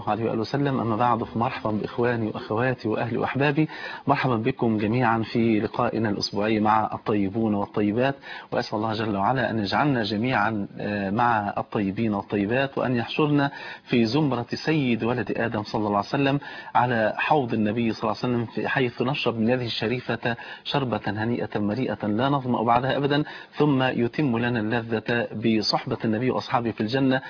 عليه وآله وسلم أما بعد فمرحبا بإخواني وأخواتي وأهلي وأحبابي مرحبا بكم جميعا في لقائنا الأسبوعي مع الطيبون والطيبات وأسأل الله جل وعلا أن يجعلنا جميعا مع الطيبين والطيبات وأن يحشرنا في زمرة سيد ولد آدم صلى الله عليه وسلم على حوض النبي صلى الله عليه وسلم في حيث نشرب من يده الشريفة شربة هنيئة مريئة لا نظمأ بعدها أبدا ثم يتم لنا اللذة بصحبة النبي وأصحابه في الجنة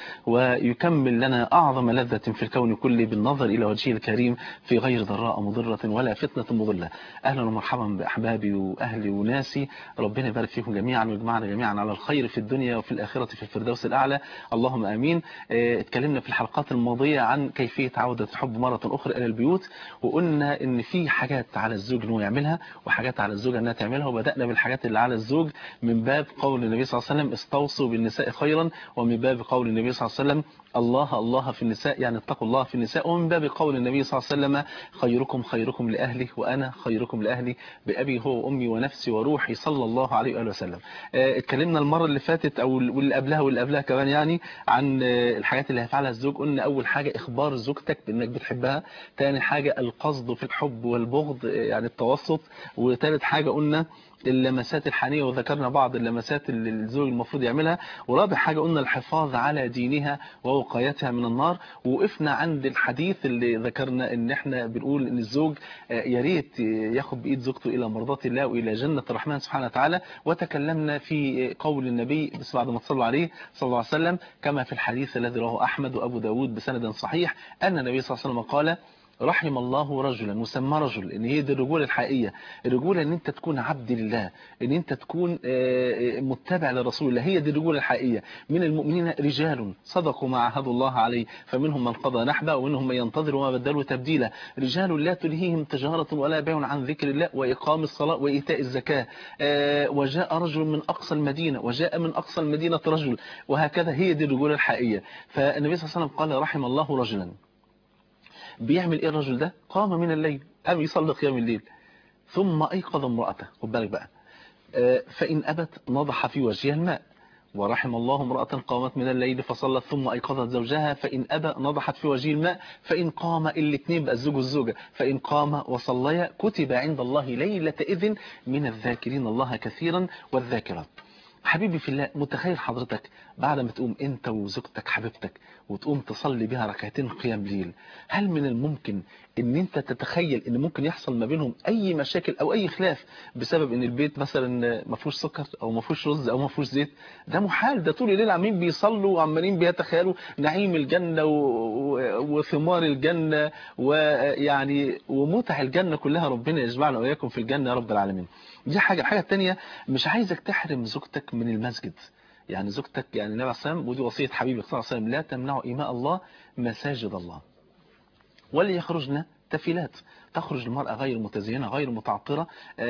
ويكمل لنا أعظم لذة في الكون كله بالنظر إلى وجهه الكريم في غير ضراء مضرة ولا فتنة مضلة أهلا ومرحبا بأحبابي وأهلي وناسي ربنا يبارك فيكم جميعا ويجمعنا جميعا على الخير في الدنيا وفي الآخرة في الفردوس الأعلى اللهم آمين اه اتكلمنا في الحلقات الماضية عن كيفية عودة الحب مرة أخرى إلى البيوت وقلنا إن في حاجات على الزوج إنه يعملها وحاجات على الزوجة إنها تعملها وبدأنا بالحاجات اللي على الزوج من باب قول النبي صلى الله عليه وسلم استوصوا بالنساء خيرا ومن باب قول النبي صلى الله عليه وسلم الله الله في النساء يعني اتقوا الله في النساء ومن باب قول النبي صلى الله عليه وسلم خيركم خيركم لأهلي وأنا خيركم لأهلي بأبي هو وأمي ونفسي وروحي صلى الله عليه وآله وسلم اه اتكلمنا المرة اللي فاتت أو واللي قبلها واللي قبلها كمان يعني عن اه الحاجات اللي هيفعلها الزوج قلنا أول حاجة إخبار زوجتك بأنك بتحبها تاني حاجة القصد في الحب والبغض يعني التوسط وثالث حاجة قلنا اللمسات الحانية وذكرنا بعض اللمسات اللي الزوج المفروض يعملها ورابع حاجة قلنا الحفاظ على دينها ووقايتها من النار ووقفنا عند الحديث اللي ذكرنا ان احنا بنقول ان الزوج يا ريت ياخد بايد زوجته الى مرضات الله والى جنة الرحمن سبحانه وتعالى وتكلمنا في قول النبي بس بعد ما تصلوا عليه صلى الله عليه وسلم كما في الحديث الذي رواه احمد وابو داود بسند صحيح ان النبي صلى الله عليه وسلم قال رحم الله رجلا مسمى رجل ان هي دي الرجوله الحقيقيه الرجوله ان انت تكون عبد لله ان انت تكون متبع لرسول الله هي دي الرجوله الحقيقيه من المؤمنين رجال صدقوا ما عهدوا الله عليه فمنهم من قضى نحبه ومنهم من ينتظر وما بدلوا تبديلا رجال لا تلهيهم تجاره ولا بيع عن ذكر الله واقام الصلاه وايتاء الزكاه وجاء رجل من اقصى المدينه وجاء من اقصى المدينه رجل وهكذا هي دي الرجوله الحقيقيه فالنبي صلى الله عليه وسلم قال رحم الله رجلا بيعمل ايه الرجل ده قام من الليل قام يصلي قيام الليل ثم ايقظ امراته خد بالك بقى فان ابت نضح في وجهها الماء ورحم الله امرأة قامت من الليل فصلت ثم أيقظت زوجها فإن أبى نضحت في وجه الماء فإن قام الاثنين بقى الزوج والزوجة فإن قام وصليا كتب عند الله ليلة إذن من الذاكرين الله كثيرا والذاكرات حبيبي في الله متخيل حضرتك بعد ما تقوم انت وزوجتك حبيبتك وتقوم تصلي بها ركعتين قيام ليل هل من الممكن ان انت تتخيل ان ممكن يحصل ما بينهم اي مشاكل او اي خلاف بسبب ان البيت مثلا ما فيهوش سكر او ما فيهوش رز او ما فيهوش زيت ده محال ده طول الليل عمالين بيصلوا وعمالين بيتخيلوا نعيم الجنة وثمار الجنة ويعني ومتع الجنة كلها ربنا يجمعنا واياكم في الجنة يا رب العالمين دي حاجة الحاجة الثانيه مش عايزك تحرم زوجتك من المسجد يعني زوجتك يعني النبي عليه الصلاه والسلام ودي وصيه حبيبي صلى الله عليه وسلم لا تمنعوا إيماء الله مساجد الله وليخرجن تفيلات تخرج المرأة غير متزينة غير متعطرة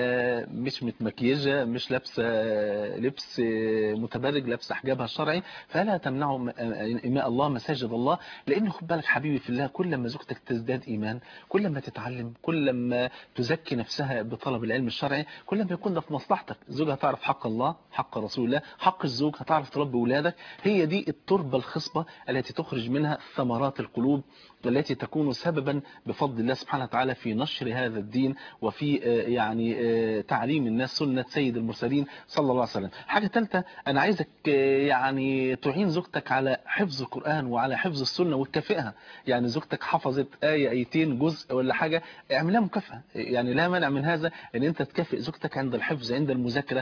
مش متمكيجة مش لابسة لبس متبرج لابسة حجابها الشرعي فلا تمنعوا إيماء الله مساجد الله لأن خد بالك حبيبي في الله كل ما زوجتك تزداد إيمان كل ما تتعلم كل ما تزكي نفسها بطلب العلم الشرعي كل ما يكون ده في مصلحتك زوجها تعرف حق الله حق رسول الله حق الزوج هتعرف تربي أولادك هي دي التربة الخصبة التي تخرج منها ثمرات القلوب التي تكون سببا بفضل الله سبحانه وتعالى في نشر هذا الدين وفي يعني تعليم الناس سنة سيد المرسلين صلى الله عليه وسلم حاجة ثالثة أنا عايزك يعني تعين زوجتك على حفظ القرآن وعلى حفظ السنة وتكافئها يعني زوجتك حفظت آية آيتين جزء ولا حاجة اعملها مكافأة يعني لا مانع من هذا أن أنت تكافئ زوجتك عند الحفظ عند المذاكرة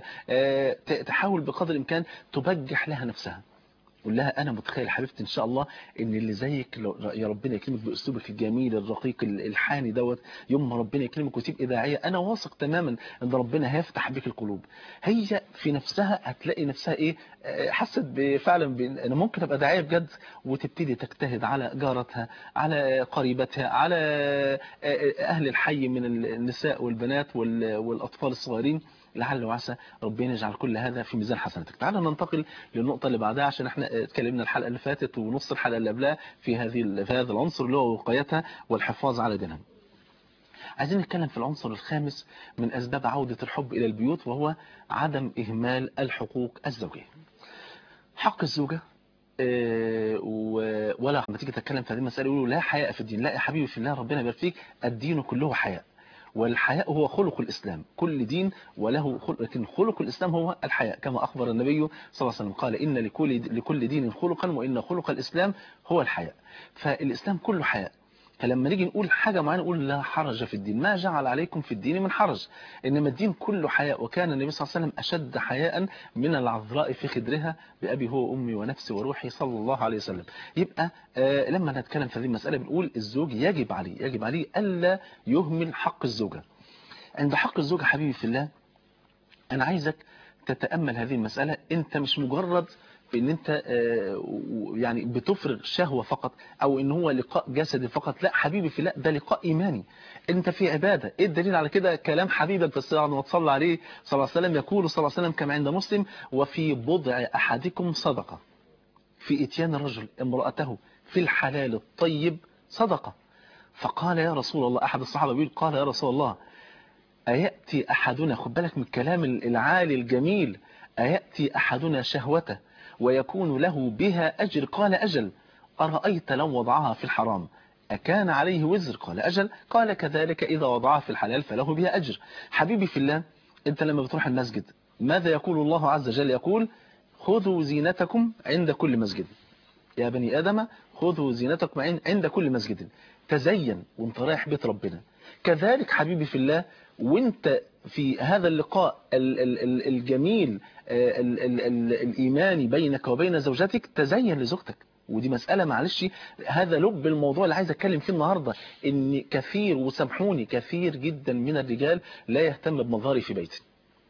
تحاول بقدر الإمكان تبجح لها نفسها قول لها انا متخيل حبيبتي ان شاء الله ان اللي زيك يا ربنا يكرمك باسلوبك الجميل الرقيق الحاني دوت يوم ما ربنا يكرمك وتبقى داعيه انا واثق تماما ان ربنا هيفتح بك القلوب هي في نفسها هتلاقي نفسها ايه حست فعلا انا ممكن ابقى داعيه بجد وتبتدي تجتهد على جارتها على قريبتها على اهل الحي من النساء والبنات والاطفال الصغيرين لعل وعسى ربنا يجعل كل هذا في ميزان حسناتك تعالوا ننتقل للنقطة اللي بعدها عشان احنا اتكلمنا الحلقة اللي فاتت ونص الحلقة اللي قبلها في هذه في هذا العنصر اللي هو وقايتها والحفاظ على دينها عايزين نتكلم في العنصر الخامس من أسباب عودة الحب إلى البيوت وهو عدم إهمال الحقوق الزوجية حق الزوجة آه، و- ولا لما تيجي تتكلم في هذه المسألة يقولوا لا حياء في الدين لا يا حبيبي في الله ربنا يبارك فيك الدين كله حياء والحياء هو خلق الإسلام كل دين وله خلق لكن خلق الإسلام هو الحياء كما أخبر النبي صلى الله عليه وسلم قال إن لكل لكل دين خلقا وإن خلق الإسلام هو الحياء فالإسلام كله حياء فلما نيجي نقول حاجة معينة نقول لا حرج في الدين ما جعل عليكم في الدين من حرج إنما الدين كله حياء وكان النبي صلى الله عليه وسلم أشد حياء من العذراء في خدرها بأبي هو وأمي ونفسي وروحي صلى الله عليه وسلم يبقى آه لما نتكلم في هذه المسألة بنقول الزوج يجب عليه يجب عليه ألا يهمل حق الزوجة عند حق الزوجة حبيبي في الله أنا عايزك تتأمل هذه المسألة أنت مش مجرد في ان انت آه، و- يعني بتفرغ شهوة فقط او ان هو لقاء جسدي فقط لا حبيبي في لا ده لقاء ايماني انت في عبادة ايه الدليل على كده كلام حبيبك بس بعد ما تصلى عليه صلى الله عليه وسلم يقول صلى الله عليه وسلم كما عند مسلم وفي بضع احدكم صدقة في اتيان الرجل امرأته في الحلال الطيب صدقة فقال يا رسول الله احد الصحابة بيقول قال يا رسول الله أيأتي أحدنا خد بالك من الكلام العالي الجميل أيأتي أحدنا شهوته ويكون له بها أجر قال أجل أرأيت لو وضعها في الحرام أكان عليه وزر قال أجل قال كذلك إذا وضعها في الحلال فله بها أجر حبيبي في الله أنت لما بتروح المسجد ماذا يقول الله عز وجل يقول خذوا زينتكم عند كل مسجد يا بني آدم خذوا زينتكم عن- عند كل مسجد تزين وانت رايح بيت ربنا كذلك حبيبي في الله وانت في هذا اللقاء ال- ال- ال- الجميل آه، ال- ال- ال- الإيماني بينك وبين زوجتك تزين لزوجتك ودي مسألة معلش هذا لب الموضوع اللي عايز اتكلم فيه النهاردة ان كثير وسامحوني كثير جدا من الرجال لا يهتم بمظهري في بيتي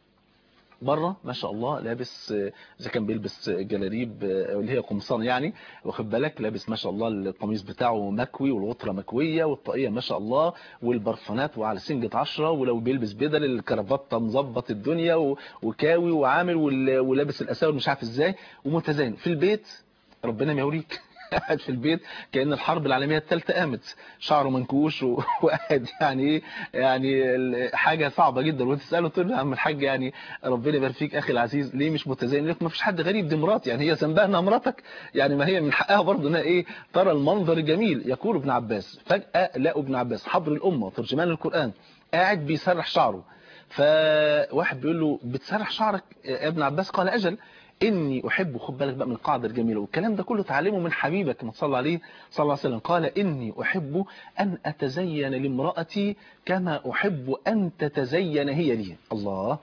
بره ما شاء الله لابس آه، اذا كان بيلبس جلاريب آه، اللي هي قمصان يعني واخد بالك لابس ما شاء الله القميص بتاعه مكوي والغطره مكويه والطاقيه ما شاء الله والبرفانات وعلى سنجة عشرة ولو بيلبس بدل الكرافته مظبط الدنيا و- وكاوي وعامل وال- ولابس الاساور مش عارف ازاي ومتزين في البيت ربنا ما يوريك قاعد في البيت كأن الحرب العالمية الثالثة قامت شعره منكوش و- وقاعد يعني ايه يعني ال- حاجة صعبة جدا وتسأله تقول له يا عم الحاج يعني ربنا يبارك فيك اخي العزيز ليه مش متزين لك ما فيش حد غريب دي مراتي يعني هي ذنبها انها مراتك يعني ما هي من حقها برضه انها ايه ترى المنظر الجميل يقول ابن عباس فجأة لقوا ابن عباس حبر الأمة ترجمان القرآن قاعد بيسرح شعره فواحد بيقول له بتسرح شعرك يا ابن عباس قال أجل إني أحب خد بالك بقى من القاعدة الجميلة والكلام ده كله تعلمه من حبيبك ما صلى عليه صلى الله عليه وسلم قال إني أحب أن أتزين لامرأتي كما أحب أن تتزين هي لي الله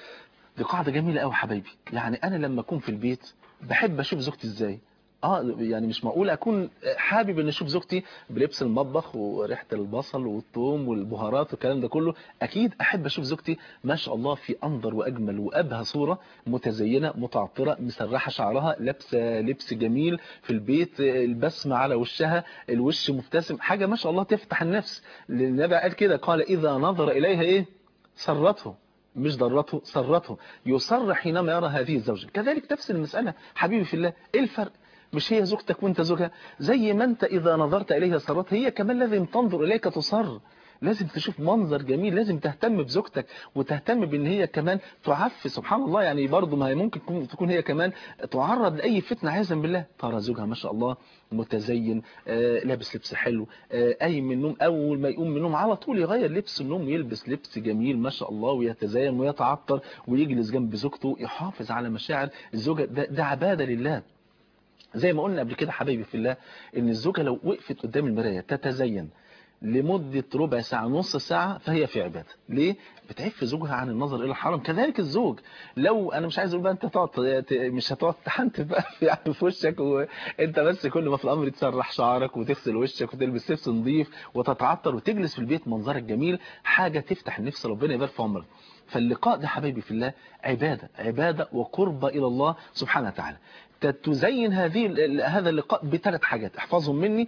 دي قاعدة جميلة قوي حبايبي يعني أنا لما أكون في البيت بحب أشوف زوجتي إزاي اه يعني مش معقول اكون حابب ان اشوف زوجتي بلبس المطبخ وريحه البصل والثوم والبهارات والكلام ده كله اكيد احب اشوف زوجتي ما شاء الله في انظر واجمل وابهى صوره متزينه متعطره مسرحه شعرها لابسه لبس جميل في البيت البسمه على وشها الوش مبتسم حاجه ما شاء الله تفتح النفس النبي قال كده قال اذا نظر اليها ايه سرته مش ضرته سرته يصر حينما يرى هذه الزوجة كذلك نفس المسألة حبيبي في الله ايه الفرق مش هي زوجتك وانت زوجها زي ما انت اذا نظرت اليها سرت هي كمان لازم تنظر اليك تصر لازم تشوف منظر جميل لازم تهتم بزوجتك وتهتم بان هي كمان تعفي سبحان الله يعني برضه ما هي ممكن تكون- تكون هي كمان تعرض لاي فتنه عياذا بالله ترى زوجها ما شاء الله متزين آه لابس لبس حلو آه قايم من النوم اول ما يقوم من النوم على طول يغير لبس النوم ويلبس لبس جميل ما شاء الله ويتزين ويتعطر ويجلس جنب زوجته يحافظ على مشاعر الزوجه ده, ده عباده لله زي ما قلنا قبل كده حبايبي في الله ان الزوجه لو وقفت قدام المرايه تتزين لمدة ربع ساعة نص ساعة فهي في عبادة ليه؟ بتعف زوجها عن النظر إلى الحرام كذلك الزوج لو أنا مش عايز أقول بقى أنت تقعد ت- مش هتقعد تحنتف بقى في يعني في وشك وأنت بس كل ما في الأمر تسرح شعرك وتغسل وشك وتلبس لبس نظيف وتتعطر وتجلس في البيت منظرك جميل حاجة تفتح النفس ربنا يبارك في عمرك فاللقاء ده حبايبي في الله عبادة عبادة وقربة إلى الله سبحانه وتعالى تزين هذه ال- هذا اللقاء بثلاث حاجات احفظهم مني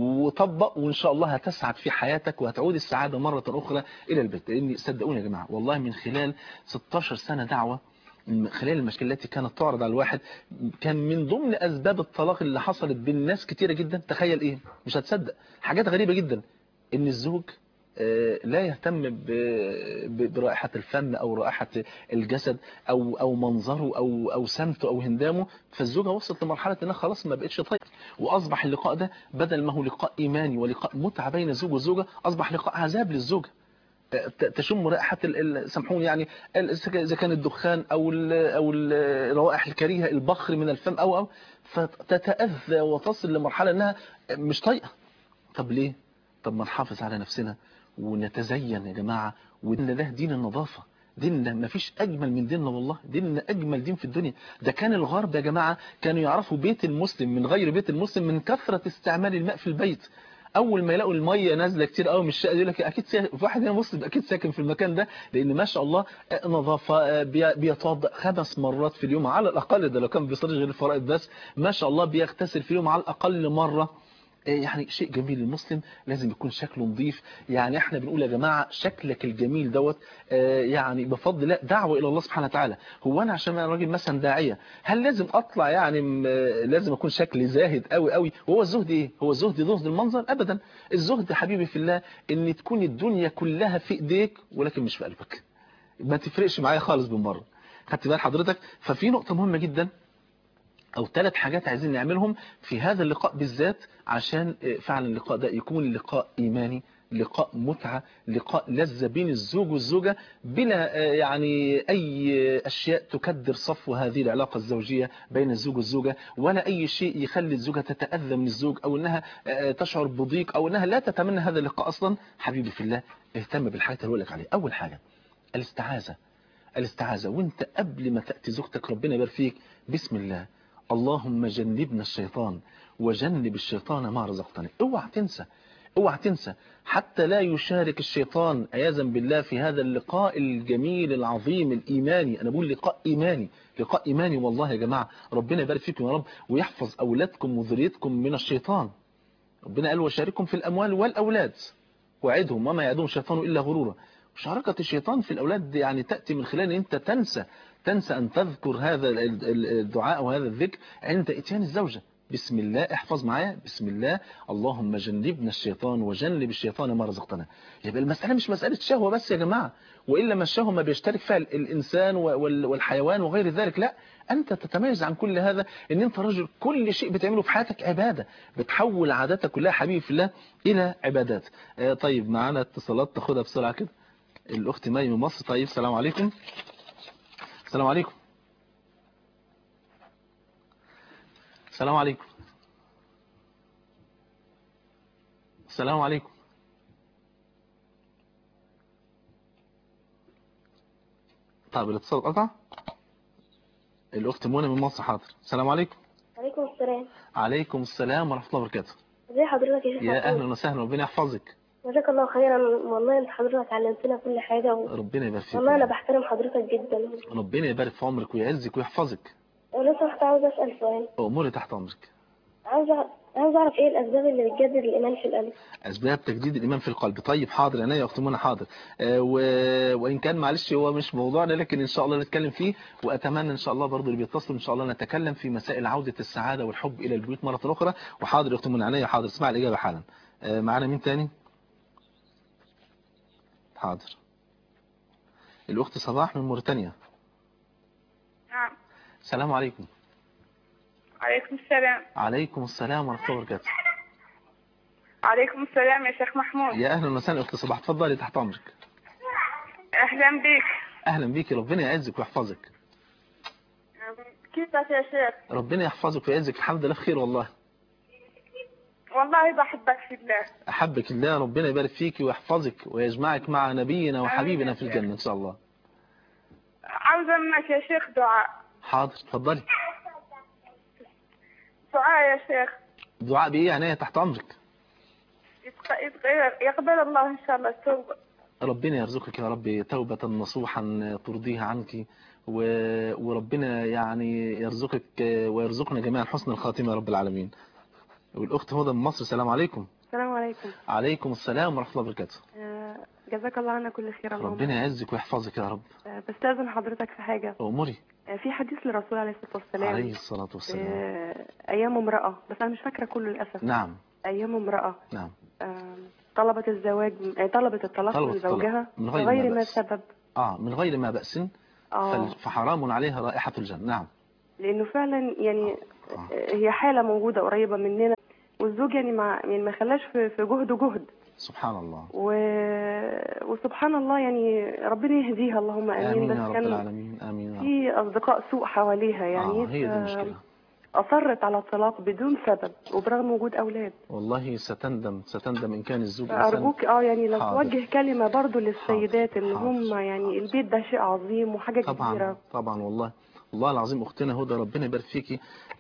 وطبق وان شاء الله هتسعد في حياتك وهتعود السعادة مرة اخرى الى البيت لاني صدقوني يا جماعة والله من خلال 16 سنة دعوة من خلال المشكلة التي كانت تعرض على الواحد كان من ضمن اسباب الطلاق اللي حصلت بين ناس كتيرة جدا تخيل ايه مش هتصدق حاجات غريبة جدا ان الزوج آه، لا يهتم ب- ب- برائحة الفم أو رائحة الجسد أو أو منظره أو أو سمته أو هندامه فالزوجة وصلت لمرحلة إنها خلاص ما بقتش طايقة وأصبح اللقاء ده بدل ما هو لقاء إيماني ولقاء متعة بين الزوج والزوجة أصبح لقاء عذاب للزوجة ت- تشم رائحة ال- ال- سامحوني يعني ال- إذا كان الدخان أو ال أو ال- الروائح الكريهة البخر من الفم أو أو فتتأذى وتصل لمرحلة إنها مش طايقة طب ليه؟ طب ما نحافظ على نفسنا ونتزين يا جماعة وإن ده دين النظافة ديننا ما فيش أجمل من ديننا والله ديننا أجمل دين في الدنيا ده كان الغرب يا جماعة كانوا يعرفوا بيت المسلم من غير بيت المسلم من كثرة استعمال الماء في البيت اول ما يلاقوا الميه نازله كتير قوي من الشقه يقول لك اكيد سا... في واحد هنا مسلم اكيد ساكن في المكان ده لان ما شاء الله آه، نظافه آه، بي- بيتوضا خمس مرات في اليوم على الاقل ده لو كان بيصلي غير الفرائض بس ما شاء الله بيغتسل في اليوم على الاقل مره آه، يعني شيء جميل المسلم لازم يكون شكله نظيف يعني احنا بنقول يا جماعه شكلك الجميل دوت آه، يعني بفضل الله دعوه الى الله سبحانه وتعالى هو انا عشان انا راجل مثلا داعيه هل لازم اطلع يعني م- آه، لازم اكون شكلي زاهد قوي قوي وهو الزهد ايه هو الزهد زهد المنظر ابدا الزهد حبيبي في الله ان تكون الدنيا كلها في ايديك ولكن مش في قلبك ما تفرقش معايا خالص بالمره خدت بال حضرتك ففي نقطه مهمه جدا او ثلاث حاجات عايزين نعملهم في هذا اللقاء بالذات عشان آه، فعلا اللقاء ده يكون لقاء ايماني لقاء متعة لقاء لذة بين الزوج والزوجة بلا آه، يعني أي أشياء تكدر صفو هذه العلاقة الزوجية بين الزوج والزوجة ولا أي شيء يخلي الزوجة تتأذى من الزوج أو أنها آه، تشعر بضيق أو أنها لا تتمنى هذا اللقاء أصلا حبيبي في الله اهتم بالحاجات اللي هقول لك عليها أول حاجة الاستعاذة الاستعاذة وانت قبل ما تأتي زوجتك ربنا يبارك فيك بسم الله اللهم جنبنا الشيطان وجنب الشيطان ما رزقتنا اوعى تنسى اوعى تنسى حتى لا يشارك الشيطان عياذا بالله في هذا اللقاء الجميل العظيم الإيماني أنا بقول لقاء إيماني لقاء إيماني والله يا جماعة ربنا يبارك فيكم يا رب ويحفظ أولادكم وذريتكم من الشيطان ربنا قال وشاركهم في الأموال والأولاد وعدهم وما يعدهم الشيطان إلا غرورا مشاركة الشيطان في الأولاد يعني تأتي من خلال أن أنت تنسى تنسى أن تذكر هذا ال- ال- الدعاء وهذا الذكر عند إتيان الزوجة بسم الله احفظ معايا بسم الله اللهم جنبنا الشيطان وجنب الشيطان ما رزقتنا يبقى المسألة مش مسألة شهوة بس يا جماعة وإلا ما الشهوة ما بيشترك فيها ال- الإنسان وال- والحيوان وغير ذلك لا أنت تتميز عن كل هذا أن أنت رجل كل شيء بتعمله في حياتك عبادة بتحول عاداتك كلها حبيبي في الله إلى عبادات آه، طيب معانا اتصالات تاخدها بسرعة كده الأخت مي من مصر طيب السلام عليكم السلام عليكم السلام عليكم السلام عليكم طيب الاتصال قطع الأخت منى من مصر حاضر السلام عليكم عليكم السلام عليكم السلام ورحمة الله وبركاته ازي حضرتك يا شيخ يا محمود؟ أهلا وسهلا ربنا يحفظك جزاك الله خيرا والله انت حضرتك علمتنا كل حاجة و... ربنا يبارك فيك والله انا بحترم حضرتك جدا ربنا يبارك في عمرك ويعزك ويحفظك ولو سمحت عاوز اسأل سؤال أموري تحت أمرك عاوز أع- عاوز اعرف ايه الاسباب اللي بتجدد الايمان في القلب أسباب تجديد الإيمان في القلب طيب حاضر أنا يا أخت منى حاضر آه، و... وإن كان معلش هو مش موضوعنا لكن إن شاء الله نتكلم فيه وأتمنى إن شاء الله برضو اللي بيتصل إن شاء الله نتكلم في مسائل عودة السعادة والحب إلى البيوت مرة أخرى وحاضر يا أخت منى عينيا حاضر اسمع الإجابة حالا آه، معانا مين تاني حاضر الأخت صباح من موريتانيا نعم السلام عليكم عليكم السلام عليكم السلام ورحمة الله وبركاته عليكم السلام يا شيخ محمود يا أهلا وسهلا أخت صباح اتفضلي تحت أمرك أهلا بك أهلا بيكي ربنا يعزك ويحفظك كيفك يا شيخ ربنا يحفظك ويعزك الحمد لله بخير والله والله بحبك في الله أحبك الله ربنا يبارك فيك ويحفظك ويجمعك مع نبينا وحبيبنا في الجنة إن شاء الله عاوزة منك يا شيخ دعاء حاضر اتفضلي دعاء يا شيخ دعاء بإيه عينيا تحت أمرك يتق- يتق- يقبل الله إن شاء الله التوبة ربنا يرزقك يا رب توبة نصوحا ترضيها عنك و... وربنا يعني يرزقك ويرزقنا جميعا حسن الخاتمة يا رب العالمين والأخت هدى من مصر السلام عليكم السلام عليكم عليكم السلام ورحمة الله وبركاته آه، جزاك الله عنا كل خير اللهم ربنا يعزك ويحفظك يا رب آه، بستأذن حضرتك في حاجة أموري آه، في حديث للرسول عليه الصلاة والسلام عليه الصلاة والسلام آه، أيام امرأة بس أنا مش فاكرة كله للأسف نعم أيام امرأة نعم آه، طلبت الزواج آه، طلبت الطلاق طلبت من الطلاق زوجها من غير ما غير ما بأس. سبب اه من غير ما بأس اه فال- فحرام عليها رائحة الجنة نعم لانه فعلا يعني آه. آه، هي حاله موجوده قريبه مننا والزوج يعني ما يعني ما خلاش في في جهده جهد سبحان الله و... وسبحان الله يعني ربنا يهديها اللهم امين آمين بس يا رب كان العالمين آمين يا رب في اصدقاء سوء حواليها يعني آه هي دي ف- المشكلة اصرت على الطلاق بدون سبب وبرغم وجود اولاد والله ستندم ستندم إن كان الزوج إنسان فارجوك اه يعني لو حاضر. توجه كلمه برضو للسيدات اللي حاضر. هم يعني البيت ده شيء عظيم وحاجه طبعا كبيره طبعا والله والله العظيم اختنا هدى ربنا يبارك فيكي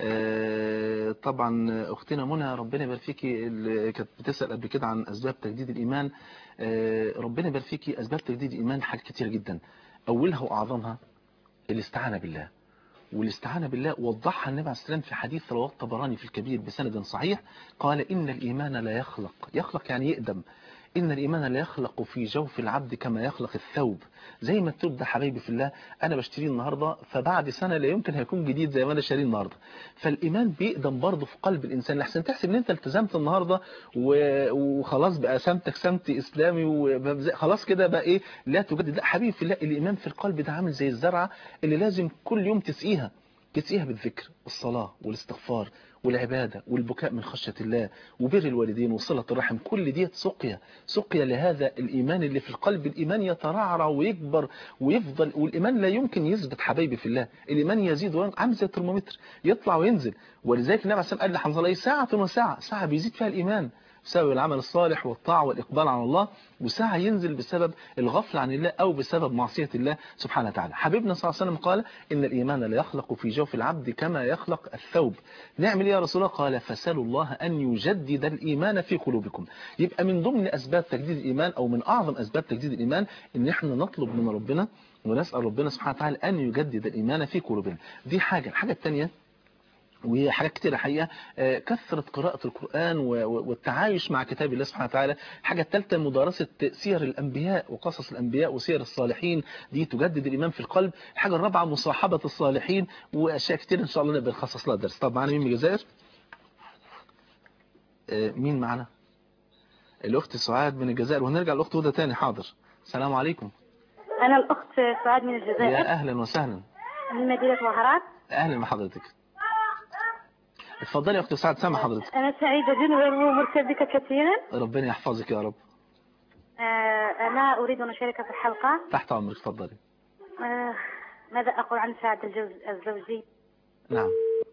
آه، طبعا اختنا منى ربنا يبارك فيكي اللي كانت بتسال قبل كده عن اسباب تجديد الايمان آه، ربنا يبارك فيكي اسباب تجديد الايمان حاجات كتير جدا اولها واعظمها الاستعانه بالله والاستعانة بالله وضحها النبي عليه السلام في حديث رواه الطبراني في الكبير بسند صحيح قال إن الإيمان لا يخلق يخلق يعني يقدم إن الإيمان لا يخلق في جوف العبد كما يخلق الثوب زي ما الثوب ده حبايبي في الله أنا بشتريه النهاردة فبعد سنة لا يمكن هيكون جديد زي ما أنا شاريه النهاردة فالإيمان بيقدم برضه في قلب الإنسان لحسن تحسب إن أنت التزمت النهاردة و- وخلاص بقى سمتك سمت إسلامي وخلاص كده بقى إيه لا تجدد لا حبيبي في الله الإيمان في القلب ده عامل زي الزرعة اللي لازم كل يوم تسقيها تسقيها بالذكر والصلاة والاستغفار والعبادة والبكاء من خشية الله وبر الوالدين وصلة الرحم كل دي سقيا سقيا لهذا الإيمان اللي في القلب الإيمان يترعرع ويكبر ويفضل والإيمان لا يمكن يثبت حبايبي في الله الإيمان يزيد وينقص عامل زي الترمومتر يطلع وينزل ولذلك النبي عليه الصلاة والسلام قال لحنظله إيه ساعة وساعة ساعة بيزيد فيها الإيمان بسبب العمل الصالح والطاعة والإقبال على الله وساعة ينزل بسبب الغفل عن الله أو بسبب معصية الله سبحانه وتعالى حبيبنا صلى الله عليه وسلم قال إن الإيمان لا يخلق في جوف العبد كما يخلق الثوب نعمل إيه يا رسول الله قال فسألوا الله أن يجدد الإيمان في قلوبكم يبقى من ضمن أسباب تجديد الإيمان أو من أعظم أسباب تجديد الإيمان إن إحنا نطلب من ربنا ونسأل ربنا سبحانه وتعالى أن يجدد الإيمان في قلوبنا دي حاجة الحاجة الثانية وهي حاجات كتير الحقيقة آه، كثرة قراءة القرآن و- و- والتعايش مع كتاب الله سبحانه وتعالى الحاجة الثالثة مدارسة سير الأنبياء وقصص الأنبياء وسير الصالحين دي تجدد الإيمان في القلب الحاجة الرابعة مصاحبة الصالحين وأشياء كتير إن شاء الله نبقى نخصص لها درس طب معانا مين من الجزائر آه، مين معانا الأخت سعاد من الجزائر وهنرجع للأخت هدى تاني حاضر السلام عليكم أنا الأخت سعاد من يا الجزائر أهلا وسهلا من مدينة وهران أهلا بحضرتك اتفضلي يا أخت سعاد سامع حضرتك أنا سعيدة جدا ومرتبكة كثيرا ربنا يحفظك يا رب آه، أنا أريد أن أشارك في الحلقة تحت أمرك اتفضلي آه، ماذا أقول عن سعادة الجوز الزوجي نعم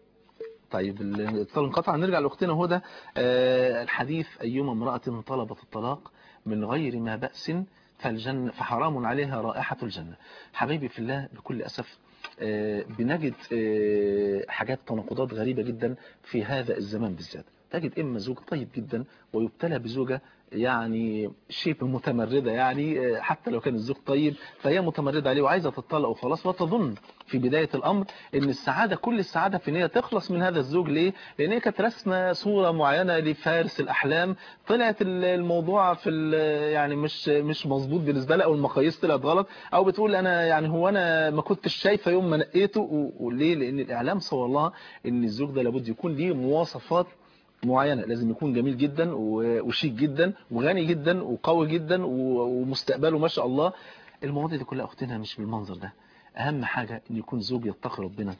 طيب الاتصال انقطع نرجع لاختنا هدى آه، الحديث أيما امرأة طلبت الطلاق من غير ما بأس فالجنة فحرام عليها رائحة الجنة حبيبي في الله بكل أسف آه، بنجد آه، حاجات تناقضات غريبة جدا في هذا الزمان بالذات تجد إما زوج طيب جدا ويبتلى بزوجة يعني شبه متمردة يعني آه، حتى لو كان الزوج طيب فهي متمردة عليه وعايزة تطلق وخلاص وتظن في بداية الأمر ان السعادة كل السعادة في ان هي تخلص من هذا الزوج ليه لان هي كانت رسمة صورة معينة لفارس الأحلام طلعت ال- الموضوع في ال- يعني مش مش مظبوط بالنسبة لها او المقاييس طلعت غلط او بتقول انا يعني هو انا ما كنتش شايفة يوم ما نقيته و- وليه لان الاعلام صور لها ان الزوج ده لابد يكون ليه مواصفات معينة لازم يكون جميل جدا و- وشيك جدا وغني جدا وقوي جدا و- ومستقبله ما شاء الله المواضيع دي كلها اختنا مش بالمنظر ده اهم حاجة ان يكون زوج يتقي ربنا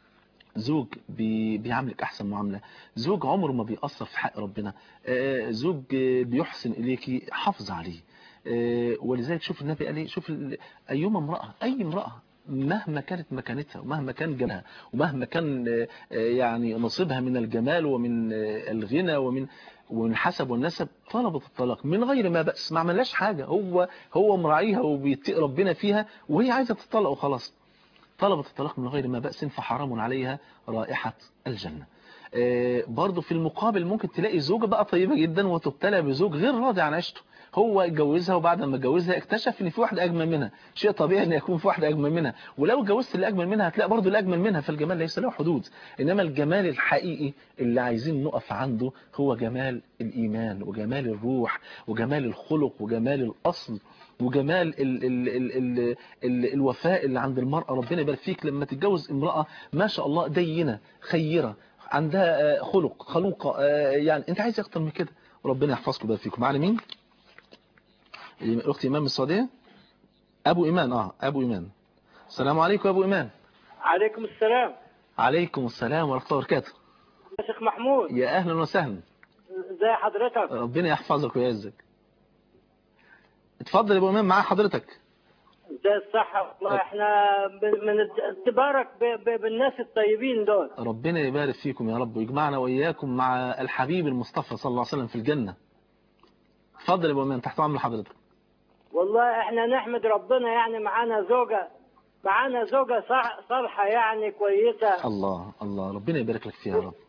زوج بي- بيعاملك احسن معامله زوج عمره ما بيأثر في حق ربنا آه، زوج آه، بيحسن اليكي حافظ عليه آه، ولذلك شوف النبي قال ايه شوف ال- ايما امراه اي امراه مهما كانت مكانتها ومهما كان جمالها ومهما كان آه، آه، يعني نصيبها من الجمال ومن آه، الغنى ومن ومن الحسب والنسب طلبت الطلاق من غير ما بأس ما عملهاش حاجة هو هو مراعيها وبيتقي ربنا فيها وهي عايزة تطلق وخلاص طلبت الطلاق من غير ما بأس فحرام عليها رائحة الجنة آه، برضو في المقابل ممكن تلاقي زوجة بقى طيبة جدا وتبتلى بزوج غير راضي عن عيشته هو اتجوزها وبعد ما اتجوزها اكتشف ان في واحدة اجمل منها شيء طبيعي ان يكون في واحدة اجمل منها ولو اتجوزت اللي اجمل منها هتلاقي برضو اللي اجمل منها فالجمال ليس له حدود انما الجمال الحقيقي اللي عايزين نقف عنده هو جمال الايمان وجمال الروح وجمال الخلق وجمال الاصل وجمال ال ال ال ال ال الوفاء اللي عند المرأة ربنا يبارك فيك لما تتجوز امرأة ما شاء الله دينة خيرة عندها آه، خلق خلوقة آه، يعني انت عايز اكتر من كده وربنا يحفظكم ويبارك فيكم معنا مين الاخت ايمان من السعوديه ابو ايمان اه ابو ايمان السلام عليكم يا ابو ايمان عليكم السلام عليكم السلام ورحمه الله وبركاته يا شيخ محمود يا اهلا وسهلا ازي حضرتك ربنا يحفظك ويعزك اتفضل يا ابو ايمان معاه حضرتك ازي الصحة والله احنا ب- من اعتبارك ب- ب- بالناس الطيبين دول ربنا يبارك فيكم يا رب ويجمعنا واياكم مع الحبيب المصطفى صلى الله عليه وسلم في الجنه اتفضل يا ابو ايمان تحت امر حضرتك والله احنا نحمد ربنا يعني معانا زوجة معانا زوجة صح- صالحة يعني كويسة الله الله ربنا يبارك لك فيها يا رب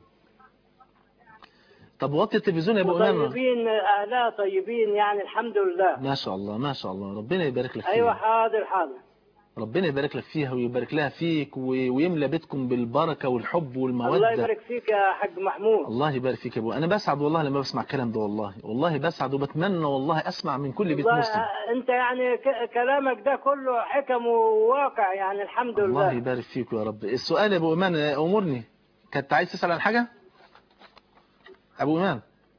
طب وطي التلفزيون يا ابو ايمان وطيبين اهلها طيبين يعني الحمد لله ما شاء الله ما شاء الله ربنا يبارك لك ايوه فيها حاضر حاضر ربنا يبارك لك فيها ويبارك لها فيك و- ويملى بيتكم بالبركه والحب والموده الله يبارك فيك يا حاج محمود الله يبارك فيك يا ابو انا بسعد والله لما بسمع الكلام ده والله والله بسعد وبتمنى والله اسمع من كل بيت والله مسلم انت يعني ك- كلامك ده كله حكم وواقع يعني الحمد الله لله يبارك فيك يا رب السؤال يا ابو ايمان امرني كنت عايز تسال عن حاجه ابو ايمان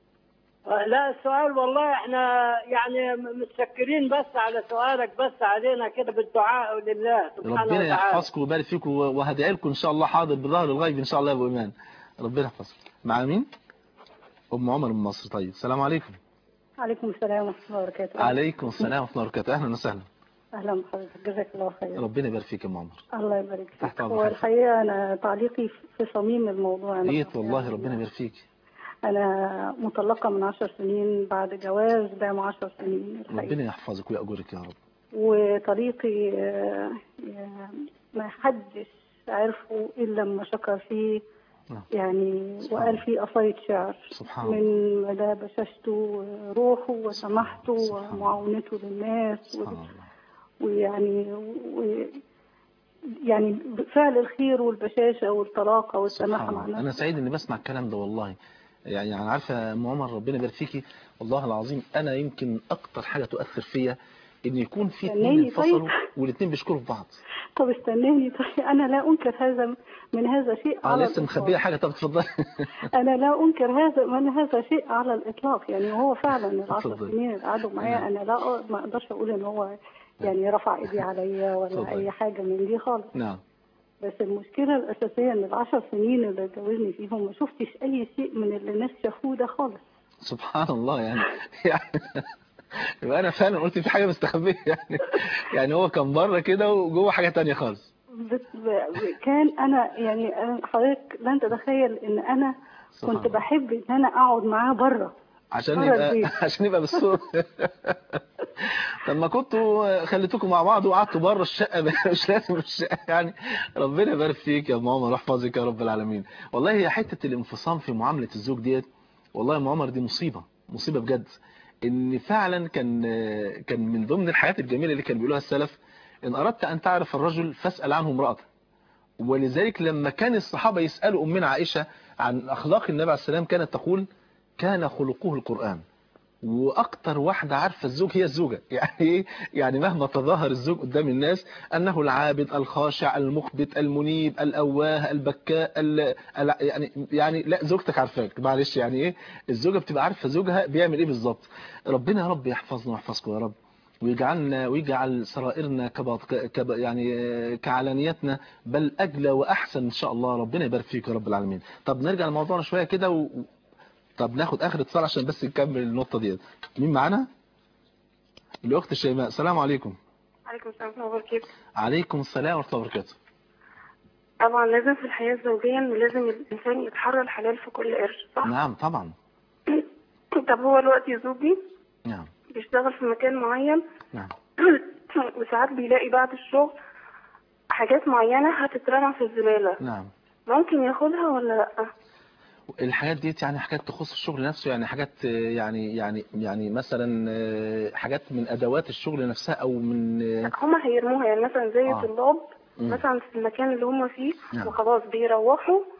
لا السؤال والله احنا يعني متشكرين بس على سؤالك بس علينا كده بالدعاء لله سبحانه ربنا وتعالى يحفظكم ويبارك فيكم وهدعي لكم ان شاء الله حاضر بظهر الغيب ان شاء الله يا ابو ايمان ربنا يحفظك مع مين ام عمر من مصر طيب السلام عليكم عليكم السلام ورحمة الله وبركاته عليكم السلام ورحمه الله وبركاته اهلا وسهلا أهلا بحضرتك جزاك الله خير ربنا يبارك فيك يا ام عمر الله يبارك تحت فيك أمرك. هو الحقيقة أنا تعليقي في صميم الموضوع أنا ريت والله ربنا يبارك فيك أنا مطلقة من عشر سنين بعد جواز دام عشر سنين الحقيقة ربنا يحفظك ويأجرك يا رب وطريقي آه، آه، ما حدش عرفه إلا لما شكر فيه نعم. يعني سبحان وقال الله. فيه قصايد شعر سبحان الله من مدى بشاشته روحه وسماحته سبحان الله. ومعاونته للناس سبحان الله ويعني و... يعني فعل الخير والبشاشة والطلاقة والسماحة سبحان مع الله. الناس انا سعيد اني بسمع الكلام ده والله يعني يعني عارفه يا ام عمر ربنا يبارك فيكي والله العظيم انا يمكن اكتر حاجه تؤثر فيا ان يكون في اثنين استناني انفصلوا طيب. والاثنين بيشكروا في بعض طب استناني طيب أنا لا أنكر هذا من هذا شيء اه على لسه الإطلاق. مخبيه حاجه طب اتفضلي أنا لا أنكر هذا من هذا شيء على الإطلاق يعني هو فعلا العشر اتفضل. سنين اللي قعدوا معايا نعم. أنا لا أ- ما أقدرش أقول إن هو يعني رفع إيدي عليا ولا اتفضل. أي حاجة من دي خالص نعم بس المشكلة الأساسية إن العشر سنين اللي اتجوزني فيهم ما شفتش أي شيء من اللي الناس شافوه ده خالص سبحان الله يعني يعني يبقى انا فعلا قلت في حاجه مستخبيه يعني يعني هو كان بره كده وجوه حاجه تانية خالص بس ب- كان انا يعني أنا- حضرتك لن تتخيل ان انا سبحان كنت الله. بحب ان انا اقعد معاه بره عشان بره يبقى البيت. عشان يبقى بالصوت طب ما كنتوا خليتوكم مع بعض وقعدتوا بره الشقه مش لازم الشقه يعني ربنا يبارك فيك يا ام عمر ويحفظك يا رب العالمين والله هي حته الانفصام في معامله الزوج ديت والله يا ام عمر دي مصيبه مصيبه بجد ان فعلا كان كان من ضمن الحاجات الجميله اللي كان بيقولوها السلف ان اردت ان تعرف الرجل فاسال عنه امراته ولذلك لما كان الصحابه يسالوا امنا عائشه عن اخلاق النبي عليه السلام كانت تقول كان خلقه القرآن واكتر واحدة عارفة الزوج هي الزوجة يعني ايه يعني مهما تظاهر الزوج قدام الناس انه العابد الخاشع المخبت المنيب الاواه البكاء ال... ال... يعني يعني لا زوجتك عارفاك معلش يعني ايه الزوجة بتبقى عارفة زوجها بيعمل ايه بالظبط ربنا يا رب يحفظنا ويحفظكم يا رب ويجعلنا ويجعل سرائرنا كبط كب يعني كعلانيتنا بل اجلى واحسن ان شاء الله ربنا يبارك فيك يا رب العالمين طب نرجع لموضوعنا شويه كده و... طب ناخد اخر اتصال عشان بس نكمل النقطه ديت مين معانا الاخت شيماء السلام عليكم عليكم السلام ورحمة الله وبركاته عليكم السلام ورحمه الله وبركاته طبعا لازم في الحياة الزوجية إن لازم الإنسان يتحرى الحلال في كل قرش صح؟ نعم طبعا طب هو دلوقتي زوجي نعم بيشتغل في مكان معين نعم وساعات بيلاقي بعد الشغل حاجات معينة هتترمى في الزبالة نعم ممكن ياخدها ولا لأ؟ الحاجات ديت يعني حاجات تخص الشغل نفسه يعني حاجات آه، يعني يعني يعني مثلا آه، حاجات من ادوات الشغل نفسها او من آه، هما هيرموها يعني مثلا زي آه. طلاب مم. مثلا في المكان اللي هما فيه نعم. وخلاص بيروحوا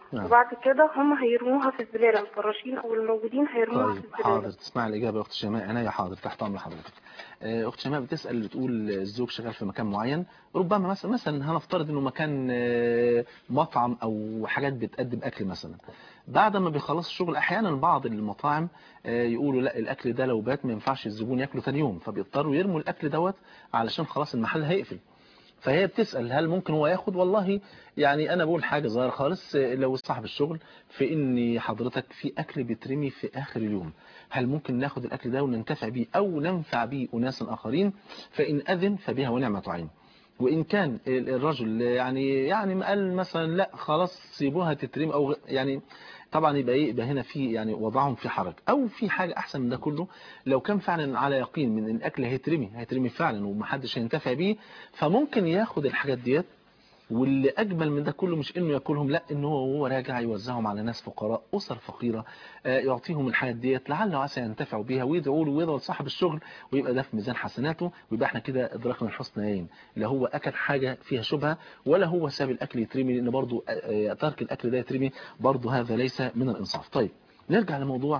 نعم. وبعد كده هم هيرموها في الزبالة الفراشين او الموجودين هيرموها في طيب الزبالة حاضر تسمع الإجابة يا أخت شيماء عناية حاضر تحت أمر حضرتك آه، أخت شيماء بتسأل بتقول الزوج شغال في مكان معين ربما مثلا مثلا هنفترض إنه مكان آه، مطعم أو حاجات بتقدم أكل مثلا بعد ما بيخلص الشغل أحيانا بعض المطاعم آه، يقولوا لا الأكل ده لو بات ما ينفعش الزبون ياكله ثاني يوم فبيضطروا يرموا الأكل دوت علشان خلاص المحل هيقفل فهي بتسأل هل ممكن هو ياخد والله يعني انا بقول حاجة صغيرة خالص لو صاحب الشغل في ان حضرتك في اكل بيترمي في اخر اليوم هل ممكن ناخد الاكل ده وننتفع بيه او ننفع بيه اناسا اخرين فان اذن فبها ونعمة عين وان كان الرجل يعني يعني قال مثلا لا خلاص سيبوها تترمي او غ- يعني طبعا يبقى ايه يبقى هنا في يعني وضعهم في حرج او في حاجه احسن من ده كله لو كان فعلا على يقين من ان الاكل هيترمي هيترمي فعلا ومحدش هينتفع بيه فممكن ياخد الحاجات ديت واللي اجمل من ده كله مش انه ياكلهم لا انه هو وهو راجع يوزعهم على ناس فقراء اسر فقيره آه، يعطيهم الحاجات ديت لعل وعسى ينتفعوا بيها ويدعوا له ويدعوا لصاحب الشغل ويبقى ده في ميزان حسناته ويبقى احنا كده ادركنا الحسنيين لا هو اكل حاجه فيها شبهه ولا هو ساب الاكل يترمي لان برضه آه، آه، ترك الاكل ده يترمي برضه هذا ليس من الانصاف طيب نرجع لموضوع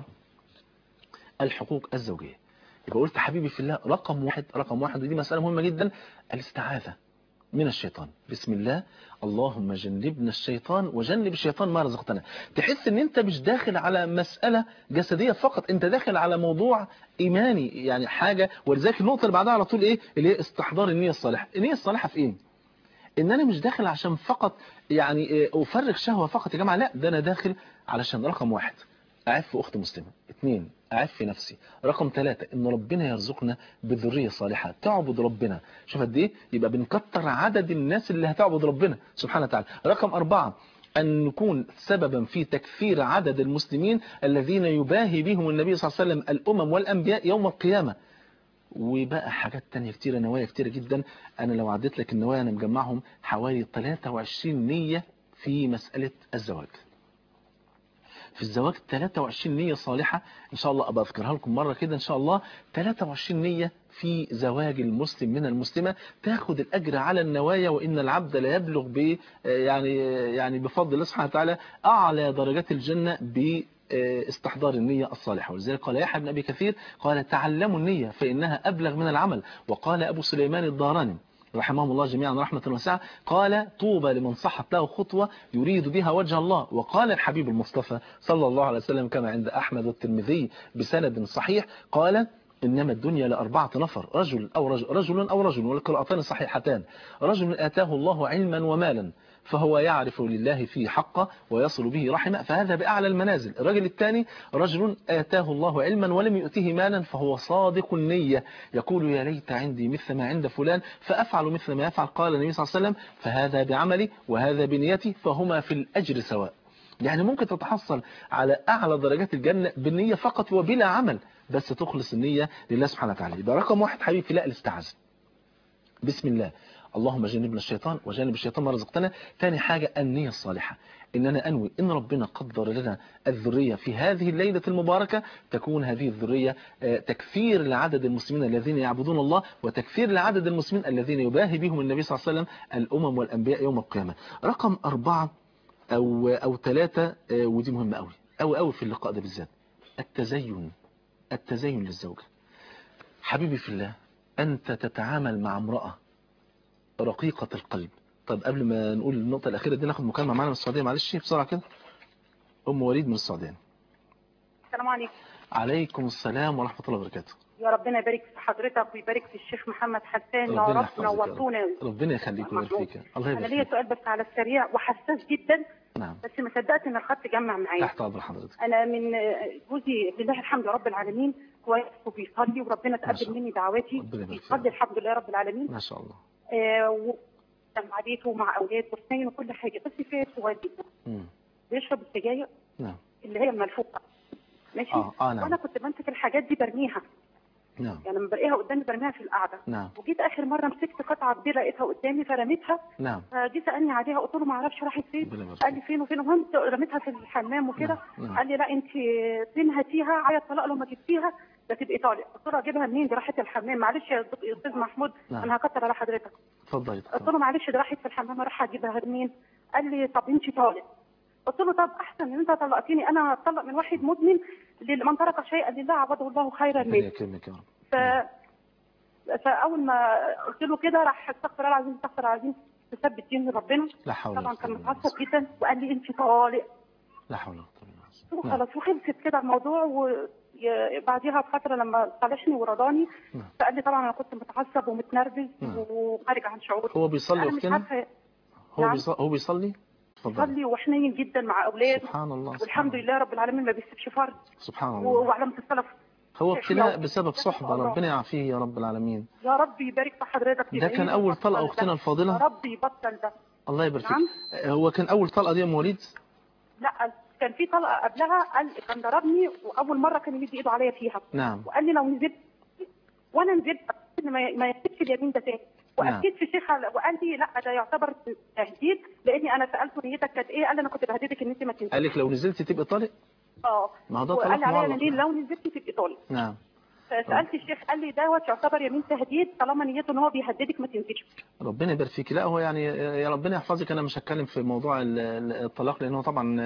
الحقوق الزوجيه يبقى قلت حبيبي في الله رقم واحد رقم واحد ودي مساله مهمه جدا الاستعاذه من الشيطان بسم الله اللهم جنبنا الشيطان وجنب الشيطان ما رزقتنا تحس ان انت مش داخل على مسألة جسدية فقط انت داخل على موضوع ايماني يعني حاجة ولذلك النقطة اللي بعدها على طول ايه اللي هي استحضار النية الصالحة النية الصالحة في ايه ان انا مش داخل عشان فقط يعني إيه، افرغ شهوة فقط يا جماعة لا ده انا داخل علشان رقم واحد اعف اخت مسلمة اثنين اعف نفسي رقم ثلاثة ان ربنا يرزقنا بذرية صالحة تعبد ربنا شوف قد ايه يبقى بنكتر عدد الناس اللي هتعبد ربنا سبحانه وتعالى رقم أربعة أن نكون سببا في تكثير عدد المسلمين الذين يباهي بهم النبي صلى الله عليه وسلم الأمم والأنبياء يوم القيامة وبقى حاجات تانية كتيرة نوايا كتيرة جدا أنا لو عديت لك النوايا أنا مجمعهم حوالي 23 نية في مسألة الزواج في الزواج 23 نية صالحة إن شاء الله أبقى أذكرها لكم مرة كده إن شاء الله 23 نية في زواج المسلم من المسلمة تاخد الأجر على النوايا وإن العبد لا يبلغ ب يعني يعني بفضل الله سبحانه وتعالى أعلى درجات الجنة ب استحضار النية الصالحة ولذلك قال يحيى بن أبي كثير قال تعلموا النية فإنها أبلغ من العمل وقال أبو سليمان الداراني رحمهم الله جميعا رحمة واسعة قال طوبى لمن صحت له خطوة يريد بها وجه الله وقال الحبيب المصطفى صلى الله عليه وسلم كما عند أحمد والترمذي بسند صحيح قال إنما الدنيا لأربعة نفر رجل أو رجل, رجل أو رجل والقراءتان صحيحتان رجل آتاه الله علما ومالا فهو يعرف لله فيه حقه ويصل به رحمه فهذا بأعلى المنازل الرجل الثاني رجل آتاه الله علما ولم يؤته مالا فهو صادق النية يقول يا ليت عندي مثل ما عند فلان فأفعل مثل ما يفعل قال النبي صلى الله عليه وسلم فهذا بعملي وهذا بنيتي فهما في الأجر سواء يعني ممكن تتحصل على أعلى درجات الجنة بالنية فقط وبلا عمل بس تخلص النية لله سبحانه وتعالى يبقى رقم واحد حبيبي لا الاستعاذة بسم الله اللهم جنبنا الشيطان وجانب الشيطان ما رزقتنا ثاني حاجة النية الصالحة إن أنا أنوي إن ربنا قدر لنا الذرية في هذه الليلة المباركة تكون هذه الذرية تكثير لعدد المسلمين الذين يعبدون الله وتكثير لعدد المسلمين الذين يباهي بهم النبي صلى الله عليه وسلم الأمم والأنبياء يوم القيامة رقم أربعة أو أو ثلاثة ودي مهمة قوي قوي قوي في اللقاء ده بالذات التزين التزين للزوجة حبيبي في الله أنت تتعامل مع امرأة رقيقة القلب طب قبل ما نقول النقطة الأخيرة دي ناخد مكالمة معانا من السعودية معلش بسرعة كده أم وليد من السعودية السلام عليكم عليكم السلام ورحمة الله وبركاته يا ربنا يبارك في حضرتك ويبارك في الشيخ محمد حسان يا ربنا رب يحفظك يا رب. نورتونا ربنا يخليك ويبارك فيك الله انا يبارك ليا فيك سؤال بس على السريع وحساس جدا نعم بس ما صدقت ان الخط جمع معايا تحت أمر حضرتك انا من جوزي لله الحمد رب العالمين كويس وبيصلي وربنا ما تقبل شاء مني دعواتي ربنا يبارك فيك. بيصلي الحمد لله رب العالمين ما شاء الله آه و- مع بيته ومع اولاده واثنين وكل حاجه بس في عيب صغير جدا مم. بيشرب السجاير نعم اللي هي الملفوقه ماشي آه، آه، نعم. وانا كنت بمسك الحاجات دي برميها نعم يعني لما بلاقيها قدامي برميها في القعده نعم وجيت اخر مره مسكت قطعه كبيره لقيتها قدامي فرميتها نعم فجي سالني عليها قلت له ما اعرفش راحت فين ربنا يبارك قال فيك. لي فين وفين المهم رميتها في الحمام وكده نعم، نعم. قال لي لا انت فين هاتيها عيط طلاق لو ما جبتيها ده تبقي طالق قلت له اجيبها منين دي راحت الحمام معلش يا دك- يا استاذ محمود نعم. انا هكتر على حضرتك اتفضلي قلت اتفضلي له معلش دي راحت في الحمام اروح اجيبها منين قال لي طب انت طالق قلت له طب احسن ان انت طلقتني انا اتطلق من واحد مدمن من ترك شيئا لله عبده الله خيرا ربنا منه يكرمك يا رب ف... فاول ما قلت له كده راح استغفر الله العظيم استغفر الله العظيم تثبت دين ربنا لا حول ولا طبعا قوة كان إلا بالله. متعصب جدا وقال لي انت طالق لا حول ولا قوة إلا بالله. قلت له نعم. خلاص وخلصت كده الموضوع وبعديها بفتره لما صالحني ورضاني نعم. فقال لي طبعا انا كنت متعصب ومتنرفز نعم. وخارج عن شعوري هو بيصلي انا مش اختنا عارفه هو نعم. بيصلي هو بيصلي اتفضل يصلي وحنين جدا مع اولاده سبحان الله سبحان والحمد الله. لله رب العالمين ما بيسيبش فرد سبحان و- الله وعلامه السلف هو ابتلاء لو- بسبب إن صحبة شاء الله. ربنا يعافيه يا رب العالمين يا رب يبارك في حضرتك ده يدعي كان لي أول ويبطل طلقة ده. أختنا يا الفاضلة رب يبطل ده الله يبارك فيك نعم. هو كان أول طلقة دي يا أم وليد لا كان في طلقه قبلها قال كان ضربني واول مره كان يمد ايده عليا فيها نعم وقال لي لو نزلت وانا نزلت إن ما ما يكتبش اليمين ده تاني نعم. واكيد في شيخ وقال لي لا ده يعتبر تهديد لاني انا سالته نيتك كانت ايه قال لي انا كنت بهددك ان انت ما تنزلش قال لك لو نزلت تبقى طالق اه ما هو ده وقال طلاق لي عليا معلق. نادين لو نزلت تبقي طالق نعم فسالت الشيخ قال لي دوت يعتبر يمين تهديد طالما نيته ان هو بيهددك ما تنزلش ربنا يبارك فيك لا هو يعني يا ربنا يحفظك انا مش هتكلم في موضوع ال- ال- الطلاق لانه طبعا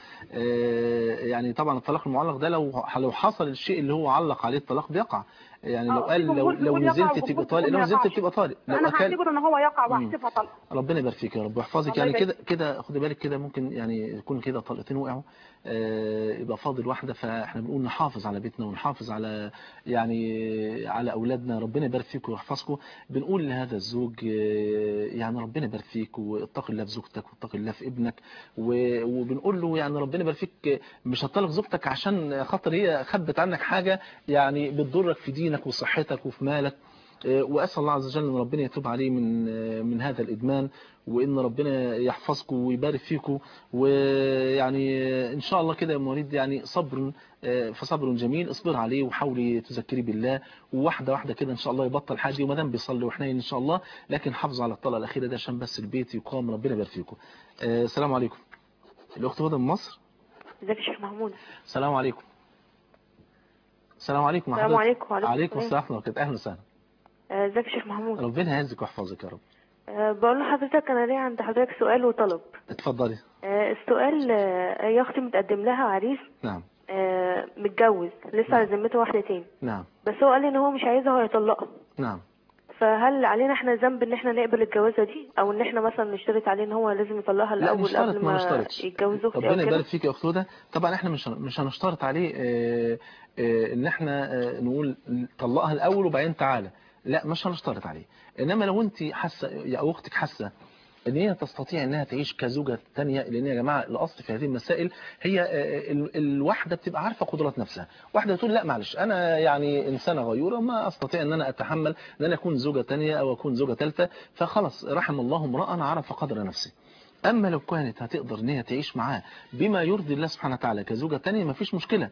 آه، يعني طبعا الطلاق المعلق ده لو لو حصل الشيء اللي هو علق عليه الطلاق بيقع يعني لو آه، قال في لو جمهور لو بيقول يقع نزلت وجمهور تبقى طالق بيقول لو ما نزلت يقعش. تبقى طالق لو انا اكل هعتبره ان هو يقع مم. واحسبها طلق ربنا يبارك فيك يا رب ويحفظك الله يعني يبارك كده كده خدي بالك كده ممكن يعني يكون كده طلقتين وقعوا آه، يبقى فاضل واحده فاحنا بنقول نحافظ على بيتنا ونحافظ على يعني على اولادنا ربنا يبارك فيك ويحفظكم بنقول لهذا الزوج آه، يعني ربنا يبارك فيك واتق الله في زوجتك واتق الله في ابنك و- وبنقول له يعني ربنا يبارك فيك مش هتطلق زوجتك عشان خاطر هي خبت عنك حاجه يعني بتضرك في دينك وصحتك وفي مالك آه، واسال الله عز وجل ان ربنا يتوب عليه من آه، من هذا الادمان وان ربنا يحفظكم ويبارك فيكم ويعني آه، ان شاء الله كده يا مواليد يعني صبر آه، فصبر جميل اصبر عليه وحاولي تذكري بالله وواحده واحده كده ان شاء الله يبطل حاجه وما دام بيصلي وحنين ان شاء الله لكن حافظوا على الطلقه الاخيره ده عشان بس البيت يقام ربنا يبارك فيكم آه، السلام عليكم الاخت هدى من مصر ازيك يا شيخ محمود السلام عليكم السلام عليكم السلام حضرتك. عليكم وعليكم عليكم السلام. السلام ورحمه الله اهلا وسهلا آه، ازيك يا شيخ محمود ربنا يعزك ويحفظك يا رب أه بقول لحضرتك انا ليا عند حضرتك سؤال وطلب اتفضلي أه السؤال أه هي اختي متقدم لها عريس نعم أه متجوز لسه على ذمته واحدتين نعم بس هو قال لي ان هو مش عايزها وهيطلقها نعم فهل علينا احنا ذنب ان احنا نقبل الجوازه دي او ان احنا مثلا نشترط عليه ان هو لازم يطلقها لا الاول نشترط قبل ما ما نشترطش يتجوز اختي ربنا او كده يبارك فيك يا اخت هدى طبعا احنا مش مش هنشترط عليه اه اه ان احنا اه نقول طلقها الاول وبعدين تعالى لا مش هنشترط عليه انما لو انت حاسه يا اختك حاسه ان هي تستطيع انها تعيش كزوجه تانية لان يا جماعه الاصل في هذه المسائل هي آه، ال- الواحده بتبقى عارفه قدرات نفسها واحده تقول لا معلش انا يعني انسانه غيوره ما استطيع ان انا اتحمل ان انا اكون زوجه تانية او اكون زوجه ثالثه فخلاص رحم الله امرا عرف قدر نفسه اما لو كانت هتقدر ان هي تعيش معاه بما يرضي الله سبحانه وتعالى كزوجه تانية مفيش مشكله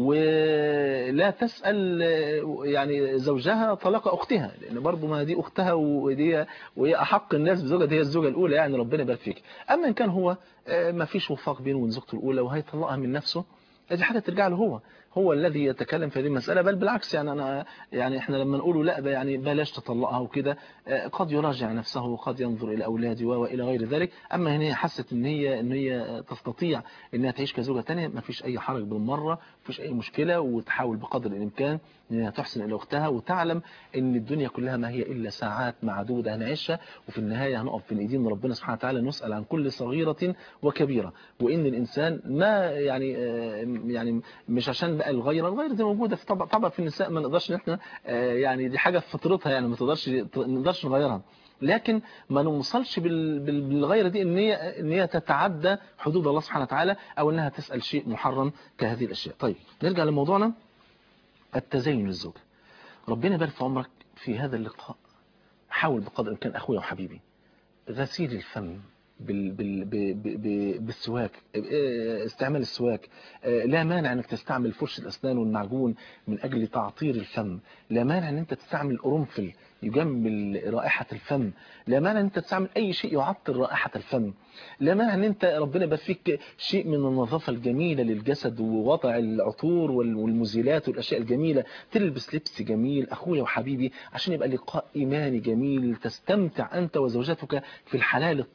ولا تسال آه، يعني زوجها طلاق اختها لان برضه ما دي اختها ودي وهي احق الناس بزوجها دي هي الزوجه الاولى يعني ربنا يبارك فيك اما ان كان هو آه، مفيش وفاق بينه وبين زوجته الاولى وهيطلقها من نفسه دي حاجه ترجع له هو هو الذي يتكلم في هذه المسألة بل بالعكس يعني أنا يعني إحنا لما نقوله لا ده يعني بلاش تطلقها وكده آه، قد يراجع نفسه وقد ينظر إلى أولاده وإلى غير ذلك أما هنا هي حست إن هي إن هي تستطيع إنها تعيش كزوجة تانية ما فيش أي حرج بالمرة ما فيش أي مشكلة وتحاول بقدر الإمكان إنها تحسن إلى أختها وتعلم إن الدنيا كلها ما هي إلا ساعات معدودة هنعيشها وفي النهاية هنقف بين إيدين ربنا سبحانه وتعالى نسأل عن كل صغيرة وكبيرة وإن الإنسان ما يعني آه، يعني مش عشان بقى الغيرة الغيرة دي موجودة في طبع طبع في النساء ما نقدرش ان احنا آه، يعني دي حاجة في فطرتها يعني ما تقدرش ما نقدرش نغيرها لكن ما نوصلش بال- بال- بالغيرة دي ان هي ان هي تتعدى حدود الله سبحانه وتعالى او انها تسأل شيء محرم كهذه الاشياء طيب نرجع لموضوعنا التزين للزوجة ربنا يبارك في عمرك في هذا اللقاء حاول بقدر الامكان اخويا وحبيبي غسيل الفم بال بال ب- ب- ب- بالسواك اه، استعمال السواك اه، لا مانع انك تستعمل فرش الاسنان والمعجون من اجل تعطير الفم لا مانع ان انت تستعمل قرنفل يجمل رائحة الفم لا مانع ان انت تستعمل اي شيء يعطر رائحة الفم لا مانع ان انت ربنا يبارك فيك شيء من النظافة الجميلة للجسد ووضع العطور وال- والمزيلات والاشياء الجميلة تلبس لبس جميل اخويا وحبيبي عشان يبقى لقاء ايماني جميل تستمتع انت وزوجتك في الحلال الطيب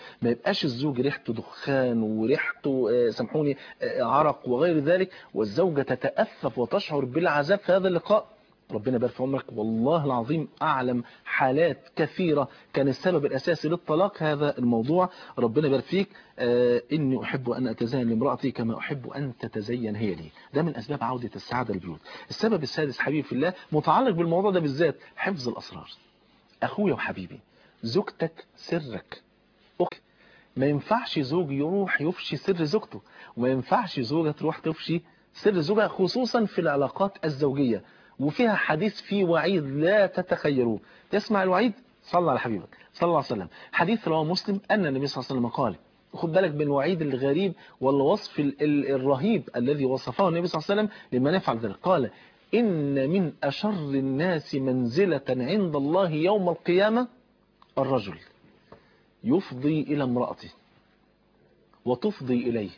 ما يبقاش الزوج ريحته دخان وريحته آه، سامحوني آه، عرق وغير ذلك والزوجة تتأفف وتشعر بالعذاب في هذا اللقاء ربنا يبارك في عمرك والله العظيم أعلم حالات كثيرة كان السبب الأساسي للطلاق هذا الموضوع ربنا يبارك فيك آه إني أحب أن أتزين لامرأتي كما أحب أن تتزين هي لي ده من أسباب عودة السعادة للبيوت السبب السادس حبيبي في الله متعلق بالموضوع ده بالذات حفظ الأسرار أخويا وحبيبي زوجتك سرك أختك ما ينفعش زوج يروح يفشي سر زوجته وما ينفعش زوجة تروح تفشي سر زوجها خصوصا في العلاقات الزوجية وفيها حديث فيه وعيد لا تتخيلوه تسمع الوعيد صلى على حبيبك صلى الله عليه وسلم حديث رواه مسلم أن النبي صلى الله عليه وسلم قال خد بالك من الوعيد الغريب والوصف ال- ال- الرهيب الذي وصفه النبي صلى الله عليه وسلم لمن يفعل ذلك قال إن من أشر الناس منزلة عند الله يوم القيامة الرجل يفضي إلى امرأته وتفضي إليه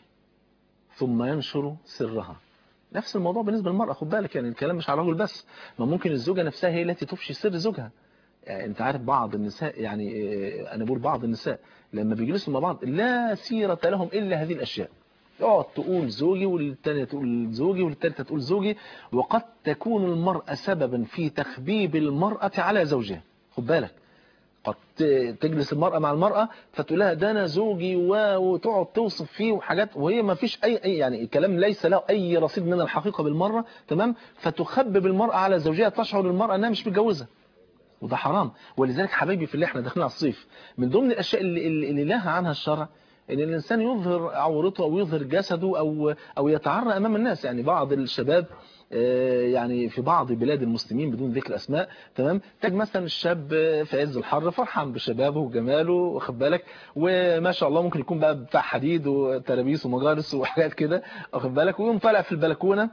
ثم ينشر سرها نفس الموضوع بالنسبة للمرأة خد بالك يعني الكلام مش على الرجل بس ما ممكن الزوجة نفسها هي التي تفشي سر زوجها يعني انت عارف بعض النساء يعني اه، انا بقول بعض النساء لما بيجلسوا مع بعض لا سيرة لهم الا هذه الاشياء اقعد تقول زوجي والتانية تقول زوجي والتالتة تقول زوجي وقد تكون المرأة سببا في تخبيب المرأة على زوجها خد بالك قد ت- تجلس المرأة مع المرأة فتقول لها ده أنا زوجي و- وتقعد توصف فيه وحاجات وهي ما فيش أي, أي يعني الكلام ليس له أي رصيد من الحقيقة بالمرة تمام فتخبب المرأة على زوجها تشعر المرأة أنها مش متجوزة وده حرام ولذلك حبايبي في اللي احنا داخلين على الصيف من ضمن الأشياء اللي, اللي اللي نهى عنها الشرع ان الانسان يظهر عورته او يظهر جسده او او يتعرى امام الناس يعني بعض الشباب آه، يعني في بعض بلاد المسلمين بدون ذكر اسماء تمام تجد مثلا الشاب آه، في عز الحر فرحان بشبابه وجماله واخد بالك وما شاء الله ممكن يكون بقى بتاع حديد وترابيس ومجالس وحاجات كده واخد بالك ويقوم طالع في البلكونه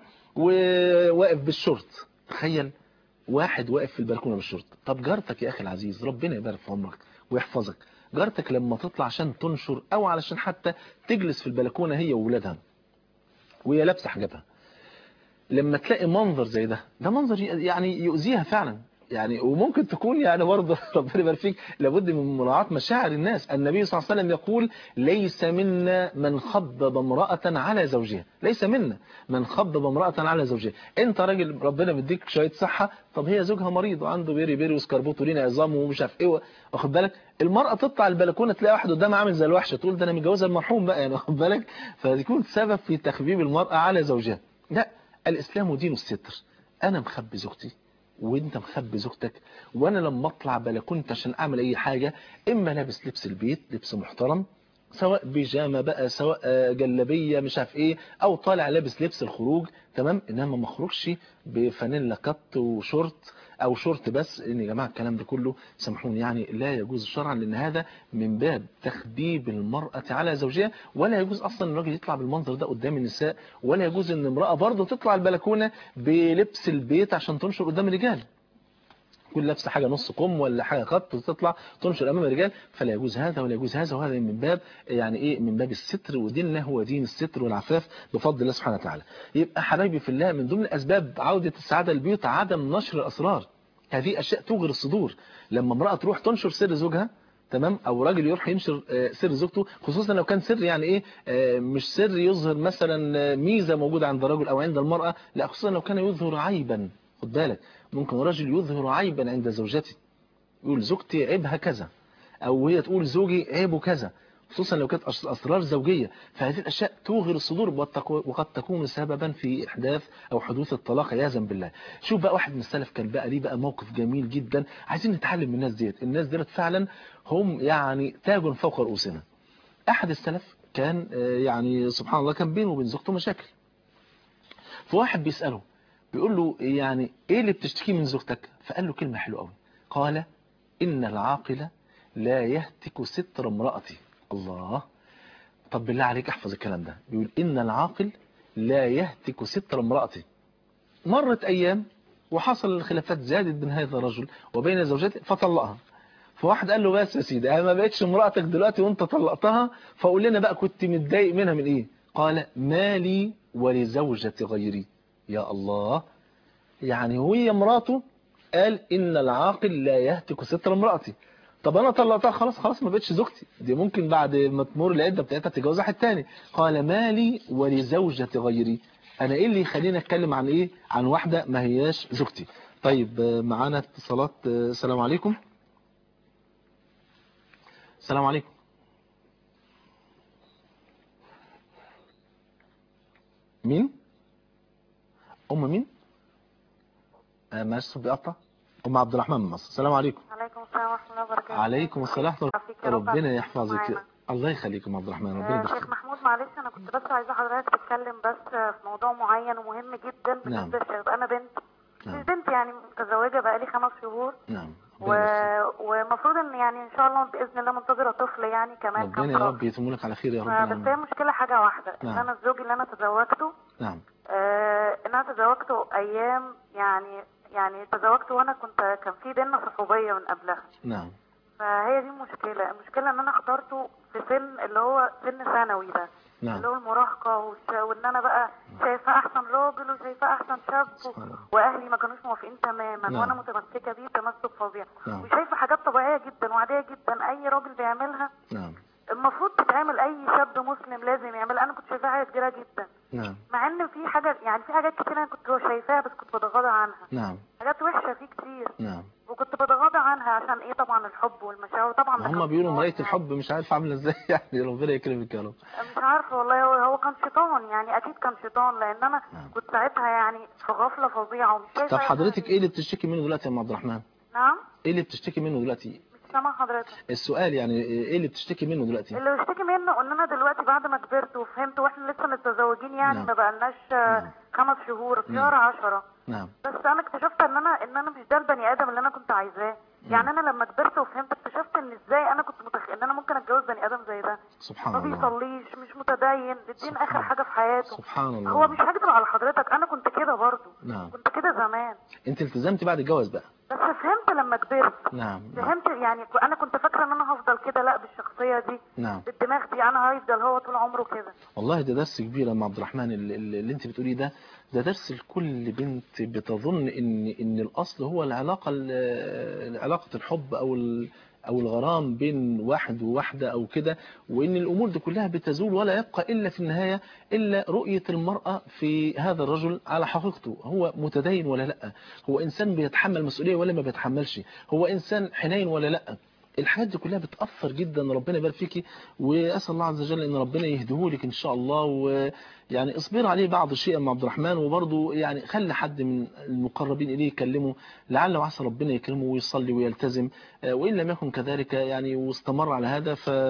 وواقف بالشورت تخيل واحد واقف في البلكونه بالشورت طب جارتك يا اخي العزيز ربنا يبارك في عمرك ويحفظك جارتك لما تطلع عشان تنشر او علشان حتى تجلس في البلكونه هي وولادها وهي لابسه حجابها لما تلاقي منظر زي ده ده منظر يعني يؤذيها فعلا يعني وممكن تكون يعني برضه ربنا يبارك فيك لابد من مراعاة مشاعر الناس النبي صلى الله عليه وسلم يقول ليس منا من خضب امرأة على زوجها ليس منا من خضب امرأة على زوجها انت راجل ربنا بيديك شوية صحة طب هي زوجها مريض وعنده بيري بيري وسكربوت ولينا عظام ومش عارف ايه واخد بالك المرأة تطلع البلكونة تلاقي واحد قدامها عامل زي الوحشة تقول ده انا متجوزة المرحوم بقى يعني واخد بالك فيكون سبب في تخبيب المرأة على زوجها لا الاسلام دين الستر انا مخبي زوجتي وانت مخبي زوجتك وانا لما اطلع بلكونتي عشان اعمل اي حاجة اما لابس لبس البيت لبس محترم سواء بيجامه بقى سواء آه، جلابيه مش عارف ايه او طالع لابس لبس الخروج تمام انما ما اخرجش بفانيلا كت وشورت او شورت بس ان يا جماعه الكلام ده كله سامحوني يعني لا يجوز شرعا لان هذا من باب تخبيب المراه على زوجها ولا يجوز اصلا الراجل يطلع بالمنظر ده قدام النساء ولا يجوز ان امراه برضه تطلع البلكونه بلبس البيت عشان تنشر قدام الرجال تكون لابسه حاجه نص كم ولا حاجه خط وتطلع تنشر امام الرجال فلا يجوز هذا ولا يجوز هذا وهذا من باب يعني ايه من باب الستر وديننا هو دين الستر والعفاف بفضل الله سبحانه وتعالى يبقى حبايبي في الله من ضمن اسباب عوده السعاده للبيوت عدم نشر الاسرار هذه اشياء توغر الصدور لما امراه تروح تنشر سر زوجها تمام او راجل يروح ينشر آه، سر زوجته خصوصا لو كان سر يعني ايه آه، مش سر يظهر مثلا آه، ميزه موجوده عند الرجل او عند المراه لا خصوصا لو كان يظهر عيبا خد بالك ممكن رجل يظهر عيبا عند زوجته يقول زوجتي عيبها كذا او هي تقول زوجي عيبه كذا خصوصا لو كانت أس- اسرار زوجيه فهذه الاشياء توغر الصدور والتقو- وقد تكون سببا في احداث او حدوث الطلاق عياذا بالله شوف بقى واحد من السلف كان بقى ليه بقى موقف جميل جدا عايزين نتعلم من الناس ديت الناس ديت فعلا هم يعني تاج فوق رؤوسنا احد السلف كان آه، يعني سبحان الله كان بينه وبين زوجته مشاكل فواحد بيساله بيقول له يعني ايه اللي بتشتكيه من زوجتك فقال له كلمه حلوه قوي قال ان العاقل لا يهتك ستر امرأتي الله طب بالله عليك احفظ الكلام ده بيقول ان العاقل لا يهتك ستر امرأتي مرت ايام وحصل الخلافات زادت بين هذا الرجل وبين زوجته فطلقها فواحد قال له بس يا سيدي انا ما بقتش امرأتك دلوقتي وانت طلقتها فقول لنا بقى كنت متضايق منها من ايه قال مالي ولزوجة غيري يا الله يعني هي مراته قال إن العاقل لا يهتك ستر امرأتي طب انا طلقتها خلاص خلاص ما بقتش زوجتي دي ممكن بعد ما تمر العده بتاعتها تتجوز واحد تاني قال مالي ولزوجة غيري انا ايه اللي يخليني اتكلم عن ايه عن واحده ما هياش زوجتي طيب آه، معانا اتصالات آه، السلام عليكم السلام عليكم مين ام مين آه معلش الصوت بيقطع ام عبد الرحمن من مصر السلام عليكم عليكم السلام ورحمة الله وبركاته عليكم السلام ورحمه يعافيك يا الله رب ربنا على يحفظك معانا. الله يخليكم يا عبد الرحمن ربنا آه، يبارك شيخ فيك محمود معلش انا كنت بس عايزه حضرتك تتكلم بس في موضوع معين ومهم جدا نعم. بالنسبه للشباب انا بنت نعم. مش بنت يعني متزوجه بقالي خمس شهور نعم و... ومفروض ان يعني ان شاء الله باذن الله منتظره طفل يعني كمان ربنا يا رب يتم لك على خير يا رب بس هي العالمين. المشكله حاجه واحده ان نعم. انا الزوج اللي انا تزوجته نعم آه ان انا تزوجته ايام يعني يعني تزوجته وانا كنت كان في بينا صحوبيه من قبلها نعم فهي دي المشكلة المشكلة ان انا اخترته في سن اللي هو سن ثانوي ده نعم. اللي هو المراهقة والش... وان انا بقى شايفاه احسن راجل وشايفاه احسن شاب سبحان الله. واهلي ما كانوش موافقين تماما نعم. وانا متمسكة بيه تمسك فظيع نعم. وشايفة حاجات طبيعية جدا وعادية جدا اي راجل بيعملها نعم المفروض تتعمل اي شاب مسلم لازم يعملها انا كنت شايفاها حاجة كبيرة جدا نعم مع ان في حاجة يعني في حاجات كتير انا كنت شايفاها بس كنت بتغاضى عنها نعم حاجات وحشة فيه كتير نعم وكنت بتغاضى عنها عشان ايه طبعا الحب والمشاعر طبعا ده هم كان بيقولوا شيطان مراية يعني. الحب مش عارف عاملة ازاي يعني ربنا يكرمك يا رب مش عارفه والله هو هو كان شيطان يعني اكيد كان شيطان لان انا كنت ساعتها يعني في غفله فظيعه ومش شايفه طب أي حضرتك حاجة. ايه اللي بتشتكي منه دلوقتي يا ام عبد الرحمن نعم ايه اللي بتشتكي منه دلوقتي مش سامع حضرتك السؤال يعني ايه اللي بتشتكي منه دلوقتي اللي بشتكي منه ان انا دلوقتي بعد ما كبرت وفهمت واحنا لسه متزوجين يعني نعم. ما بقالناش آه، خمس شهور في نعم. شهر عشرة نعم بس انا اكتشفت ان انا ان انا مش ده البني ادم اللي انا كنت عايزاه يعني انا لما كبرت وفهمت اكتشفت ان ازاي انا كنت متخيل ان انا ممكن اتجوز بني ادم زي ده سبحان ما الله بيصليش مش متدين الدين سبحان اخر حاجه في حياته سبحان الله هو مش هكذب على حضرتك انا كنت كده برضو نعم كنت كده زمان انت التزمتي بعد الجواز بقى بس فهمت لما كبرت نعم نعم فهمت يعني انا كنت فاكره ان انا هفضل كده لا بالشخصيه دي نعم بالدماغ دي انا هيفضل هو طول عمره كده والله ده درس كبير يا ام عبد الرحمن اللي, اللي انت بتقوليه ده ده درس لكل بنت بتظن ان ان الاصل هو العلاقه ال- علاقه الحب او ال- او الغرام بين واحد وواحده او كده وان الامور دي كلها بتزول ولا يبقى الا في النهايه الا رؤيه المراه في هذا الرجل على حقيقته هو متدين ولا لا هو انسان بيتحمل مسؤوليه ولا ما بيتحملش هو انسان حنين ولا لا الحاجات دي كلها بتأثر جدا ربنا يبارك فيكي وأسأل الله عز وجل إن ربنا يهديهولك إن شاء الله ويعني اصبر عليه بعض الشيء يا أم عبد الرحمن وبرضه يعني خلي حد من المقربين إليه يكلمه لعل وعسى ربنا يكرمه ويصلي ويلتزم آه، وإن لم يكن كذلك يعني واستمر على هذا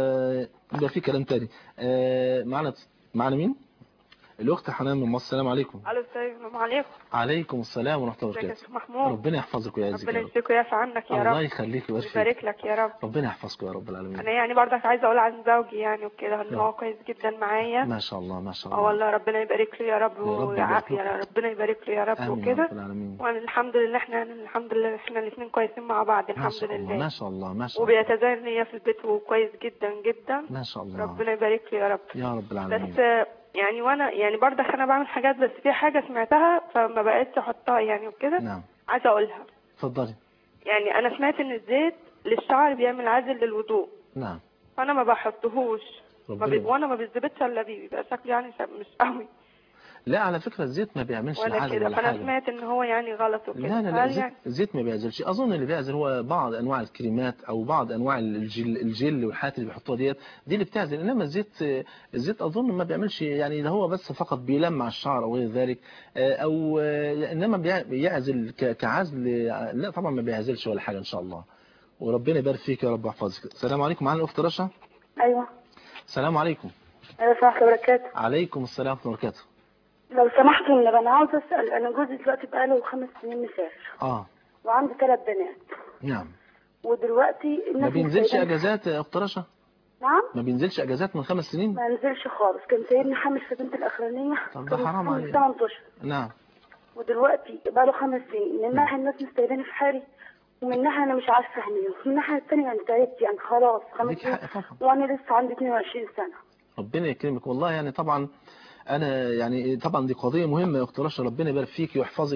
فيبقى في كلام تاني آه، معنا معنا مين؟ الأخت حنان من مصر السلام عليكم الو السلام عليكم عليكم السلام ورحمة الله ازيك يا وبركاته شيخ محمود ربنا يحفظك ويعزك ربنا يا رب يشفيك ويعفى عنك يا الله رب يخليك ويبارك فيك ويبارك لك يا رب ربنا يحفظك يا رب العالمين انا يعني برضك عايزه اقول عن زوجي يعني وكده ان نعم. هو كويس جدا معايا ما شاء الله ما شاء اه الله والله ربنا يبارك له يا رب يا رب ويعافي يبارك يا ربنا يبارك له يا رب آمين يا وكده رب العالمين وانا الحمد لله احنا الحمد لله احنا الاثنين كويسين مع بعض ما الحمد شاء الله ما لله شاء الله ما شاء الله وبيتزين ليا في البيت وكويس جدا جدا ما شاء الله ربنا يبارك له يا رب يا رب بس العالمين آه، يعني وانا يعني برضك انا بعمل حاجات بس في حاجه سمعتها فما بقتش احطها يعني وكده نعم عايزه اقولها اتفضلي يعني انا سمعت ان الزيت للشعر بيعمل عازل للوضوء نعم فانا ما بحطهوش ما ربنا بي... يبارك. وانا ما بيتظبطش الا بيه بيبقى شكله يعني ش- مش قوي لا على فكرة الزيت ما بيعملش ولا العزل كده ولا فانا حاجة سمعت ان هو يعني غلط وكده لا لا لا هل الزيت, يعني الزيت ما بيعزلش اظن اللي بيعزل هو بعض انواع الكريمات او بعض انواع الجل, الجل والحاجات اللي بيحطوها ديت دي اللي بتعزل انما الزيت الزيت اظن ما بيعملش يعني ده هو بس فقط بيلمع الشعر او غير ذلك آه، او آه، انما بيع- بيعزل ك- كعزل لا طبعا ما بيعزلش ولا حاجة ان شاء الله وربنا يبارك فيك يا رب ويحفظك السلام عليكم معانا الاخت رشا ايوه السلام عليكم ايوه ورحمه الله وبركاته عليكم السلام ورحمة الله وبركاته لو سمحتوا ان انا عاوزه اسال انا جوزي دلوقتي بقاله خمس سنين مسافر اه وعنده ثلاث بنات نعم ودلوقتي ما الناس بينزلش مستاهلة- اجازات يا اخت رشا نعم ما بينزلش اجازات من خمس سنين ما نزلش خالص كان سايبني حامل في بنت الاخرانيه طب ده كان حرام حامل عليك. 8 اشهر نعم ودلوقتي بقاله خمس سنين من ناحيه الناس مستاهلاني في حالي ومن ناحيه انا مش عارفه اعمل ومن الناحيه الثانيه انا تعبت يعني خلاص خمس ليك سنين حق طبعا وانا لسه عندي 22 سنه ربنا يكرمك والله يعني طبعا انا يعني طبعا دي قضيه مهمه يا اخت رشا ربنا يبارك فيك ويحفظك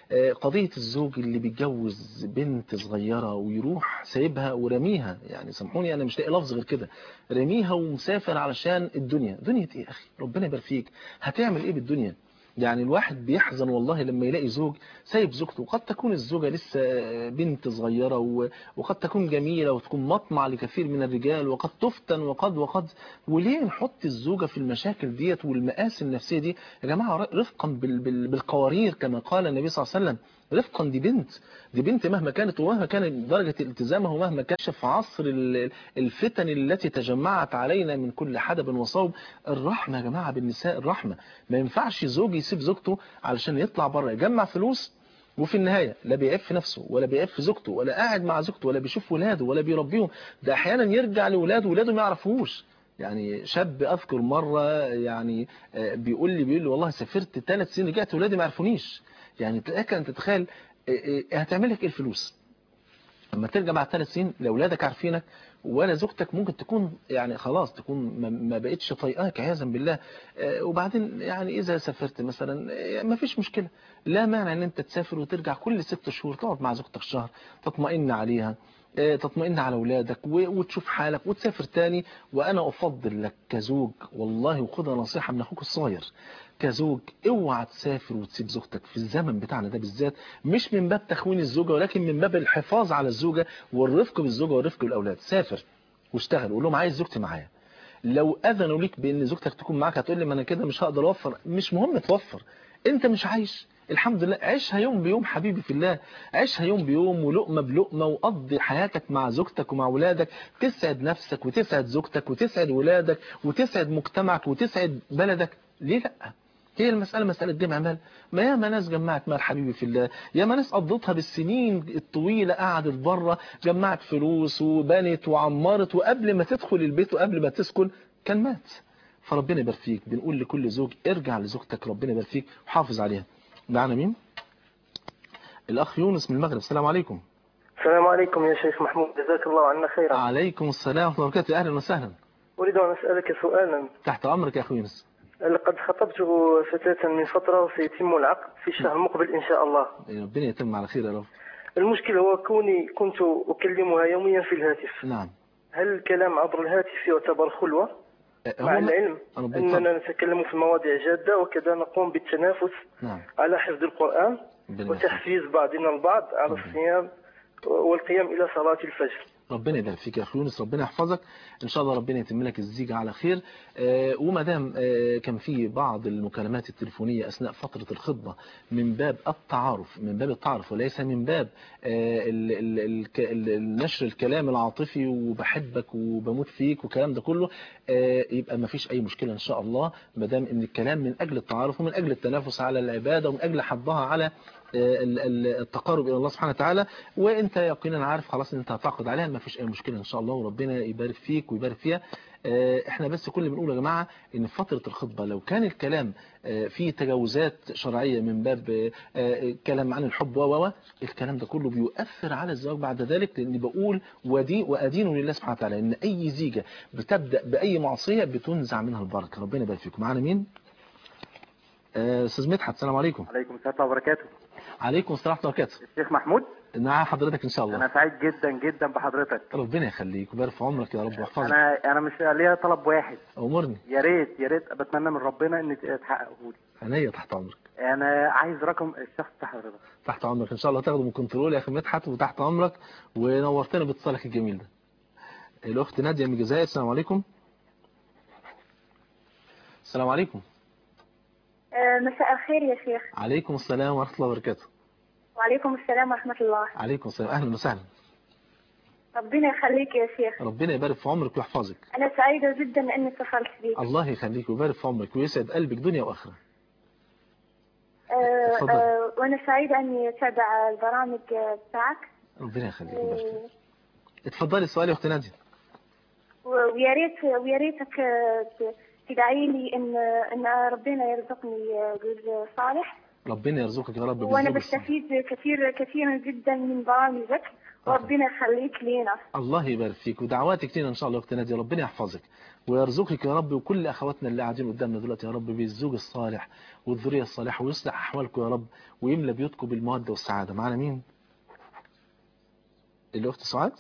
آه، قضية الزوج اللي بيتجوز بنت صغيرة ويروح سايبها ورميها يعني سامحوني أنا مش لاقي لفظ غير كده رميها ومسافر علشان الدنيا دنيا إيه يا أخي ربنا يبارك فيك هتعمل إيه بالدنيا يعني الواحد بيحزن والله لما يلاقي زوج سايب زوجته وقد تكون الزوجة لسه بنت صغيرة و- وقد تكون جميلة وتكون مطمع لكثير من الرجال وقد تفتن وقد وقد وليه نحط الزوجة في المشاكل ديت والمآسي النفسية دي يا جماعة رفقا بال- بال- بالقوارير كما قال النبي صلى الله عليه وسلم رفقا دي بنت دي بنت مهما كانت ومهما كانت درجة التزامها ومهما كانت في عصر ال- الفتن التي تجمعت علينا من كل حدب وصوب الرحمة يا جماعة بالنساء الرحمة ما ينفعش زوج يسيب زوجته علشان يطلع بره يجمع فلوس وفي النهاية لا بيعف نفسه ولا بيعف زوجته ولا قاعد مع زوجته ولا بيشوف ولاده ولا بيربيهم ده احيانا يرجع لولاده ولاده ما يعرفوش يعني شاب اذكر مرة يعني آه، بيقول لي بيقول لي والله سافرت ثلاث سنين رجعت ولادي ما يعرفونيش يعني تلاقيك انت تتخيل آه، آه، هتعمل لك ايه الفلوس لما ترجع بعد ثلاث سنين لا اولادك عارفينك ولا زوجتك ممكن تكون يعني خلاص تكون ما- ما بقتش طايقاك عياذا بالله آه، وبعدين يعني اذا سافرت مثلا آه، ما فيش مشكله لا مانع ان انت تسافر وترجع كل ست شهور تقعد مع زوجتك شهر تطمئن عليها آه، تطمئن على اولادك و- وتشوف حالك وتسافر تاني وانا افضل لك كزوج والله وخدها نصيحه من اخوك الصغير كزوج اوعى تسافر وتسيب زوجتك في الزمن بتاعنا ده بالذات مش من باب تخوين الزوجه ولكن من باب الحفاظ على الزوجه والرفق بالزوجه والرفق بالاولاد سافر واشتغل وقول لهم عايز زوجتي معايا لو اذنوا ليك بان زوجتك تكون معاك هتقول لي ما انا كده مش هقدر اوفر مش مهم توفر انت مش عايش الحمد لله عيشها يوم بيوم حبيبي في الله عيشها يوم بيوم ولقمة بلقمة وقضي حياتك مع زوجتك ومع ولادك تسعد نفسك وتسعد زوجتك وتسعد ولادك وتسعد مجتمعك وتسعد بلدك ليه لا هي المسألة مسألة جمع مال ما ياما ناس جمعت مال حبيبي في الله ياما ناس قضتها بالسنين الطويلة قعدت بره جمعت فلوس وبنت وعمرت وقبل ما تدخل البيت وقبل ما تسكن كان مات فربنا يبارك فيك بنقول لكل زوج ارجع لزوجتك ربنا يبارك فيك وحافظ عليها معنا مين الأخ يونس من المغرب السلام عليكم السلام عليكم يا شيخ محمود جزاك الله عنا خيرا عليكم السلام ورحمة الله وبركاته أهلا وسهلا أريد أن أسألك سؤالا تحت أمرك يا أخي يونس لقد خطبت فتاة من فترة وسيتم العقد في الشهر المقبل إن شاء الله ربنا يتم على خير يا رب المشكلة هو كوني كنت أكلمها يوميا في الهاتف نعم هل الكلام عبر الهاتف يعتبر خلوة؟ مع هو- العلم ربنا أننا نتكلم في مواضيع جادة وكذا نقوم بالتنافس نعم على حفظ القرآن ربنا يبارك وتحفيز بعضنا البعض على الصيام والقيام إلى صلاة الفجر ربنا يبارك فيك يا اخي يونس ربنا يحفظك ان شاء الله ربنا يتم لك الزيجه على خير آه، وما دام آه، كان في بعض المكالمات التليفونيه اثناء فتره الخطبه من باب التعارف من باب التعارف وليس من باب آه، ال- ال- الك- ال- النشر الكلام العاطفي وبحبك وبموت فيك والكلام ده كله آه، يبقى ما فيش اي مشكله ان شاء الله ما دام ان الكلام من اجل التعارف ومن اجل التنافس على العباده ومن اجل حظها على ال- ال- التقرب الى الله سبحانه وتعالى وانت يقينا عارف خلاص ان انت هتعقد عليها ما فيش اي مشكله ان شاء الله وربنا يبارك فيك ويبارك فيها آه، احنا بس كل اللي بنقوله يا جماعه ان في فتره الخطبه لو كان الكلام آه، فيه تجاوزات شرعيه من باب آه، آه، كلام عن الحب و و و، الكلام ده كله بيؤثر على الزواج بعد ذلك لاني بقول ودي وادين لله سبحانه وتعالى ان اي زيجه بتبدا باي معصيه بتنزع منها البركه ربنا يبارك فيكم معانا مين آه، استاذ مدحت السلام عليكم عليكم السلام ورحمة الله وبركاته عليكم السلام ورحمه الله وبركاته الشيخ محمود مع حضرتك ان شاء الله أنا سعيد جدا جدا بحضرتك ربنا يخليك ويبارك في عمرك يا رب ويحفظك أنا أنا مش ليا طلب واحد امرني يا ريت يا ريت بتمنى من ربنا إن تحققه لي عينيا تحت امرك أنا عايز رقم الشخص بتاع حضرتك تحت امرك ان شاء الله تاخده من كنترول يا اخي مدحت وتحت امرك ونورتنا باتصالك الجميل ده الاخت ناديه من الجزائر السلام عليكم السلام عليكم آه، مساء الخير يا شيخ عليكم السلام ورحمه الله وبركاته وعليكم السلام ورحمة الله عليكم السلام اهلا وسهلا ربنا يخليك يا شيخ ربنا يبارك في عمرك ويحفظك أنا سعيدة جدا أني اتصلت بك الله يخليك ويبارك في عمرك ويسعد قلبك دنيا واخره آه، اتفضل. آه، وأنا سعيدة أني أتابع البرامج آه، بتاعك ربنا يخليك ويبارك فيك اتفضلي السؤال يا اخت ناديه و- ويا ريت ويا ريتك آه، ت- تدعي لي إن إن ربنا يرزقني آه، جوز صالح ربنا يرزقك يا رب وأنا بالزوج الصالح. بستفيد كثير كثيرا جدا من برامجك ربنا يخليك لينا الله يبارك فيك ودعواتك لينا ان شاء الله يا اختي ناديه ربنا يحفظك ويرزقك يا رب وكل اخواتنا اللي قاعدين قدامنا دلوقتي يا رب بالزوج الصالح والذريه الصالحه ويصلح احوالكم يا رب ويملى بيوتكم بالموده والسعاده معانا مين الاخت سعاد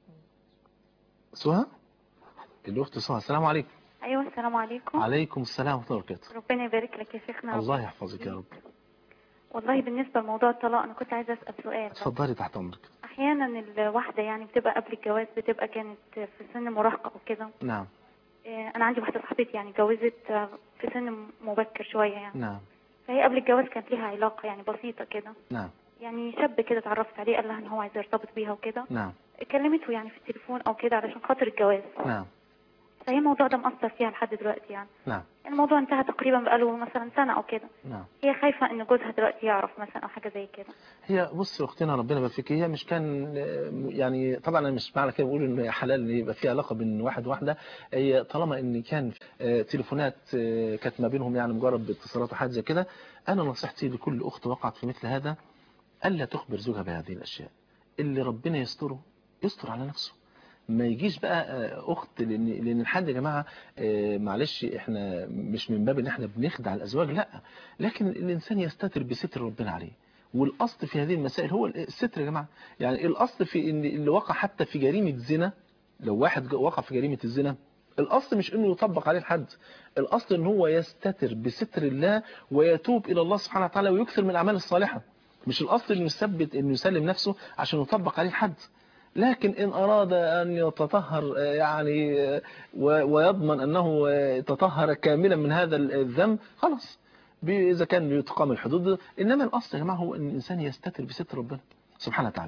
سهى الاخت سهى السلام عليكم ايوه السلام عليكم عليكم السلام ورحمه الله وبركاته ربنا يبارك لك يا شيخنا الله يحفظك يا رب والله بالنسبه لموضوع الطلاق انا كنت عايزه اسال سؤال اتفضلي تحت امرك احيانا الواحده يعني بتبقى قبل الجواز بتبقى كانت في سن مراهقه وكده نعم إيه، انا عندي واحده صاحبتي يعني اتجوزت آه، في سن مبكر شويه يعني نعم فهي قبل الجواز كانت ليها علاقه يعني بسيطه كده نعم يعني شاب كده اتعرفت عليه قال لها ان هو عايز يرتبط بيها وكده نعم كلمته يعني في التليفون او كده علشان خاطر الجواز نعم فهي الموضوع ده مأثر فيها لحد دلوقتي يعني نعم الموضوع انتهى تقريبا بقاله مثلا سنه او كده نعم هي خايفه ان جوزها دلوقتي يعرف مثلا او حاجه زي كده هي بص يا اختنا ربنا يبارك فيك هي مش كان يعني طبعا انا مش معنى كده بقول ان حلال ان يبقى في علاقه بين واحد وواحده هي طالما ان كان آه، تليفونات آه، كانت ما بينهم يعني مجرد اتصالات وحاجه زي كده انا نصيحتي لكل اخت وقعت في مثل هذا الا تخبر زوجها بهذه الاشياء اللي ربنا يستره يستر على نفسه ما يجيش بقى آه، اخت لان لان الحد يا جماعه آه، معلش احنا مش من باب ان احنا بنخدع الازواج لا لكن الانسان يستتر بستر ربنا عليه والاصل في هذه المسائل هو الستر يا جماعه يعني الاصل في ان اللي وقع حتى في جريمه زنا لو واحد وقع في جريمه الزنا الاصل مش انه يطبق عليه الحد الاصل ان هو يستتر بستر الله ويتوب الى الله سبحانه وتعالى ويكثر من الاعمال الصالحه مش الاصل انه يثبت انه يسلم نفسه عشان يطبق عليه الحد لكن إن أراد أن يتطهر آه، يعني آه، و- ويضمن أنه آه، تطهر كاملا من هذا الذنب خلاص بي- إذا كان بيتقام الحدود إنما الأصل يا جماعة هو أن الإنسان يستتر بستر ربنا سبحانه وتعالى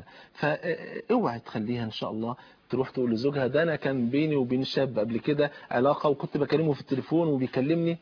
فاوعي تخليها إن شاء الله تروح تقول لزوجها ده أنا كان بيني وبين شاب قبل كده علاقة وكنت بكلمه في التليفون وبيكلمني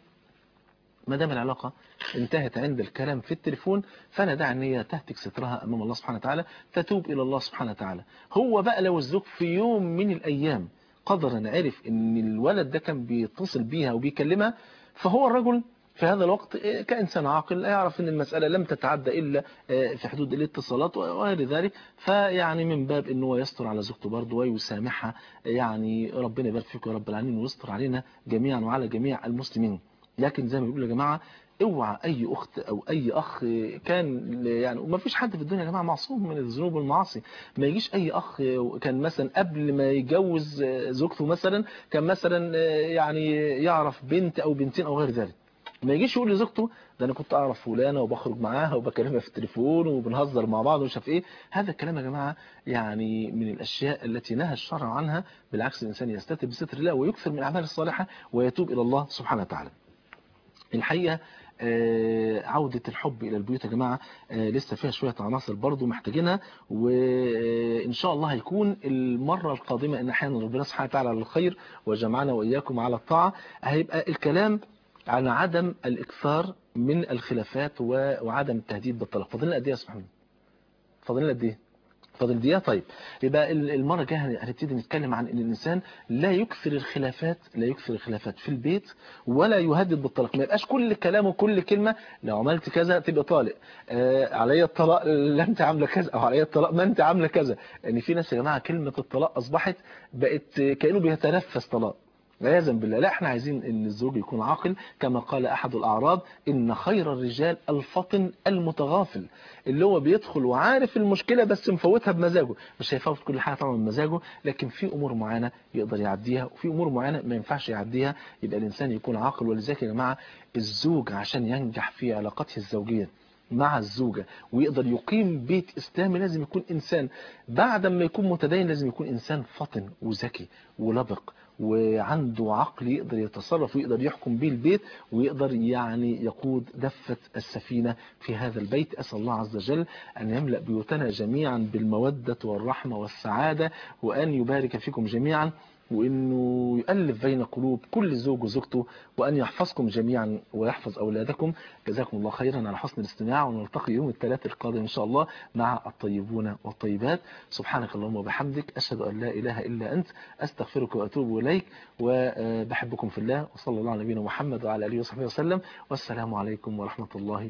ما دام العلاقة انتهت عند الكلام في التليفون فلا داعي ان هي تهتك سترها امام الله سبحانه وتعالى تتوب الى الله سبحانه وتعالى هو بقى لو الزوج في يوم من الايام قدرا عرف ان الولد ده كان بيتصل بيها وبيكلمها فهو الرجل في هذا الوقت إيه، كإنسان عاقل يعرف أن المسألة لم تتعدى إلا آه، في حدود الاتصالات وغير ذلك فيعني من باب أنه يستر على زوجته برضه ويسامحها يعني ربنا يبارك فيكم يا رب العالمين ويستر علينا جميعا وعلى جميع المسلمين لكن زي ما بيقولوا يا جماعة اوعى اي اخت او اي اخ كان يعني وما فيش حد في الدنيا يا جماعه معصوم من الذنوب والمعاصي ما يجيش اي اخ كان مثلا قبل ما يتجوز زوجته مثلا كان مثلا يعني يعرف بنت او بنتين او غير ذلك ما يجيش يقول لزوجته ده انا كنت اعرف فلانه وبخرج معاها وبكلمها في التليفون وبنهزر مع بعض ومش عارف ايه هذا الكلام يا جماعه يعني من الاشياء التي نهى الشرع عنها بالعكس الانسان يستتر بستر الله ويكثر من الاعمال الصالحه ويتوب الى الله سبحانه وتعالى الحقيقه آه، عودة الحب إلى البيوت يا جماعة آه، لسه فيها شوية عناصر برضو محتاجينها وإن شاء الله هيكون المرة القادمة إن أحيانا ربنا سبحانه وتعالى على الخير وجمعنا وإياكم على الطاعة هيبقى الكلام عن عدم الإكثار من الخلافات و- وعدم التهديد بالطلاق فاضلنا قد إيه يا سبحان فاضلنا قد إيه فاضل دقيقة طيب يبقى ال- المرة الجاية هنبتدي نتكلم عن ان الانسان لا يكثر الخلافات لا يكثر الخلافات في البيت ولا يهدد بالطلاق ما يبقاش كل كلامه كل كلمة لو عملت كذا تبقى طالق آه عليا الطلاق لا انت عامله كذا او عليا الطلاق ما انت عامله كذا يعني في ناس يا جماعة كلمة الطلاق اصبحت بقت كأنه بيتنفس طلاق عياذا بالله لا احنا عايزين ان الزوج يكون عاقل كما قال احد الاعراب ان خير الرجال الفطن المتغافل اللي هو بيدخل وعارف المشكلة بس مفوتها بمزاجه مش هيفوت كل حاجة طبعا بمزاجه لكن في امور معينة يقدر يعديها وفي امور معينة ما ينفعش يعديها يبقى الانسان يكون عاقل ولذلك يا جماعة الزوج عشان ينجح في علاقته الزوجية مع الزوجة ويقدر يقيم بيت إسلامي لازم يكون إنسان بعد ما يكون متدين لازم يكون إنسان فطن وذكي ولبق وعنده عقل يقدر يتصرف ويقدر يحكم به البيت ويقدر يعني يقود دفة السفينة في هذا البيت أسأل الله عز وجل أن يملأ بيوتنا جميعا بالمودة والرحمة والسعادة وأن يبارك فيكم جميعا وانه يؤلف بين قلوب كل زوج وزوجته وان يحفظكم جميعا ويحفظ اولادكم جزاكم الله خيرا على حسن الاستماع ونلتقي يوم الثلاث القادم ان شاء الله مع الطيبون والطيبات سبحانك اللهم وبحمدك اشهد ان لا اله الا انت استغفرك واتوب اليك وبحبكم في الله وصلى الله على نبينا محمد وعلى اله وصحبه وسلم والسلام عليكم ورحمه الله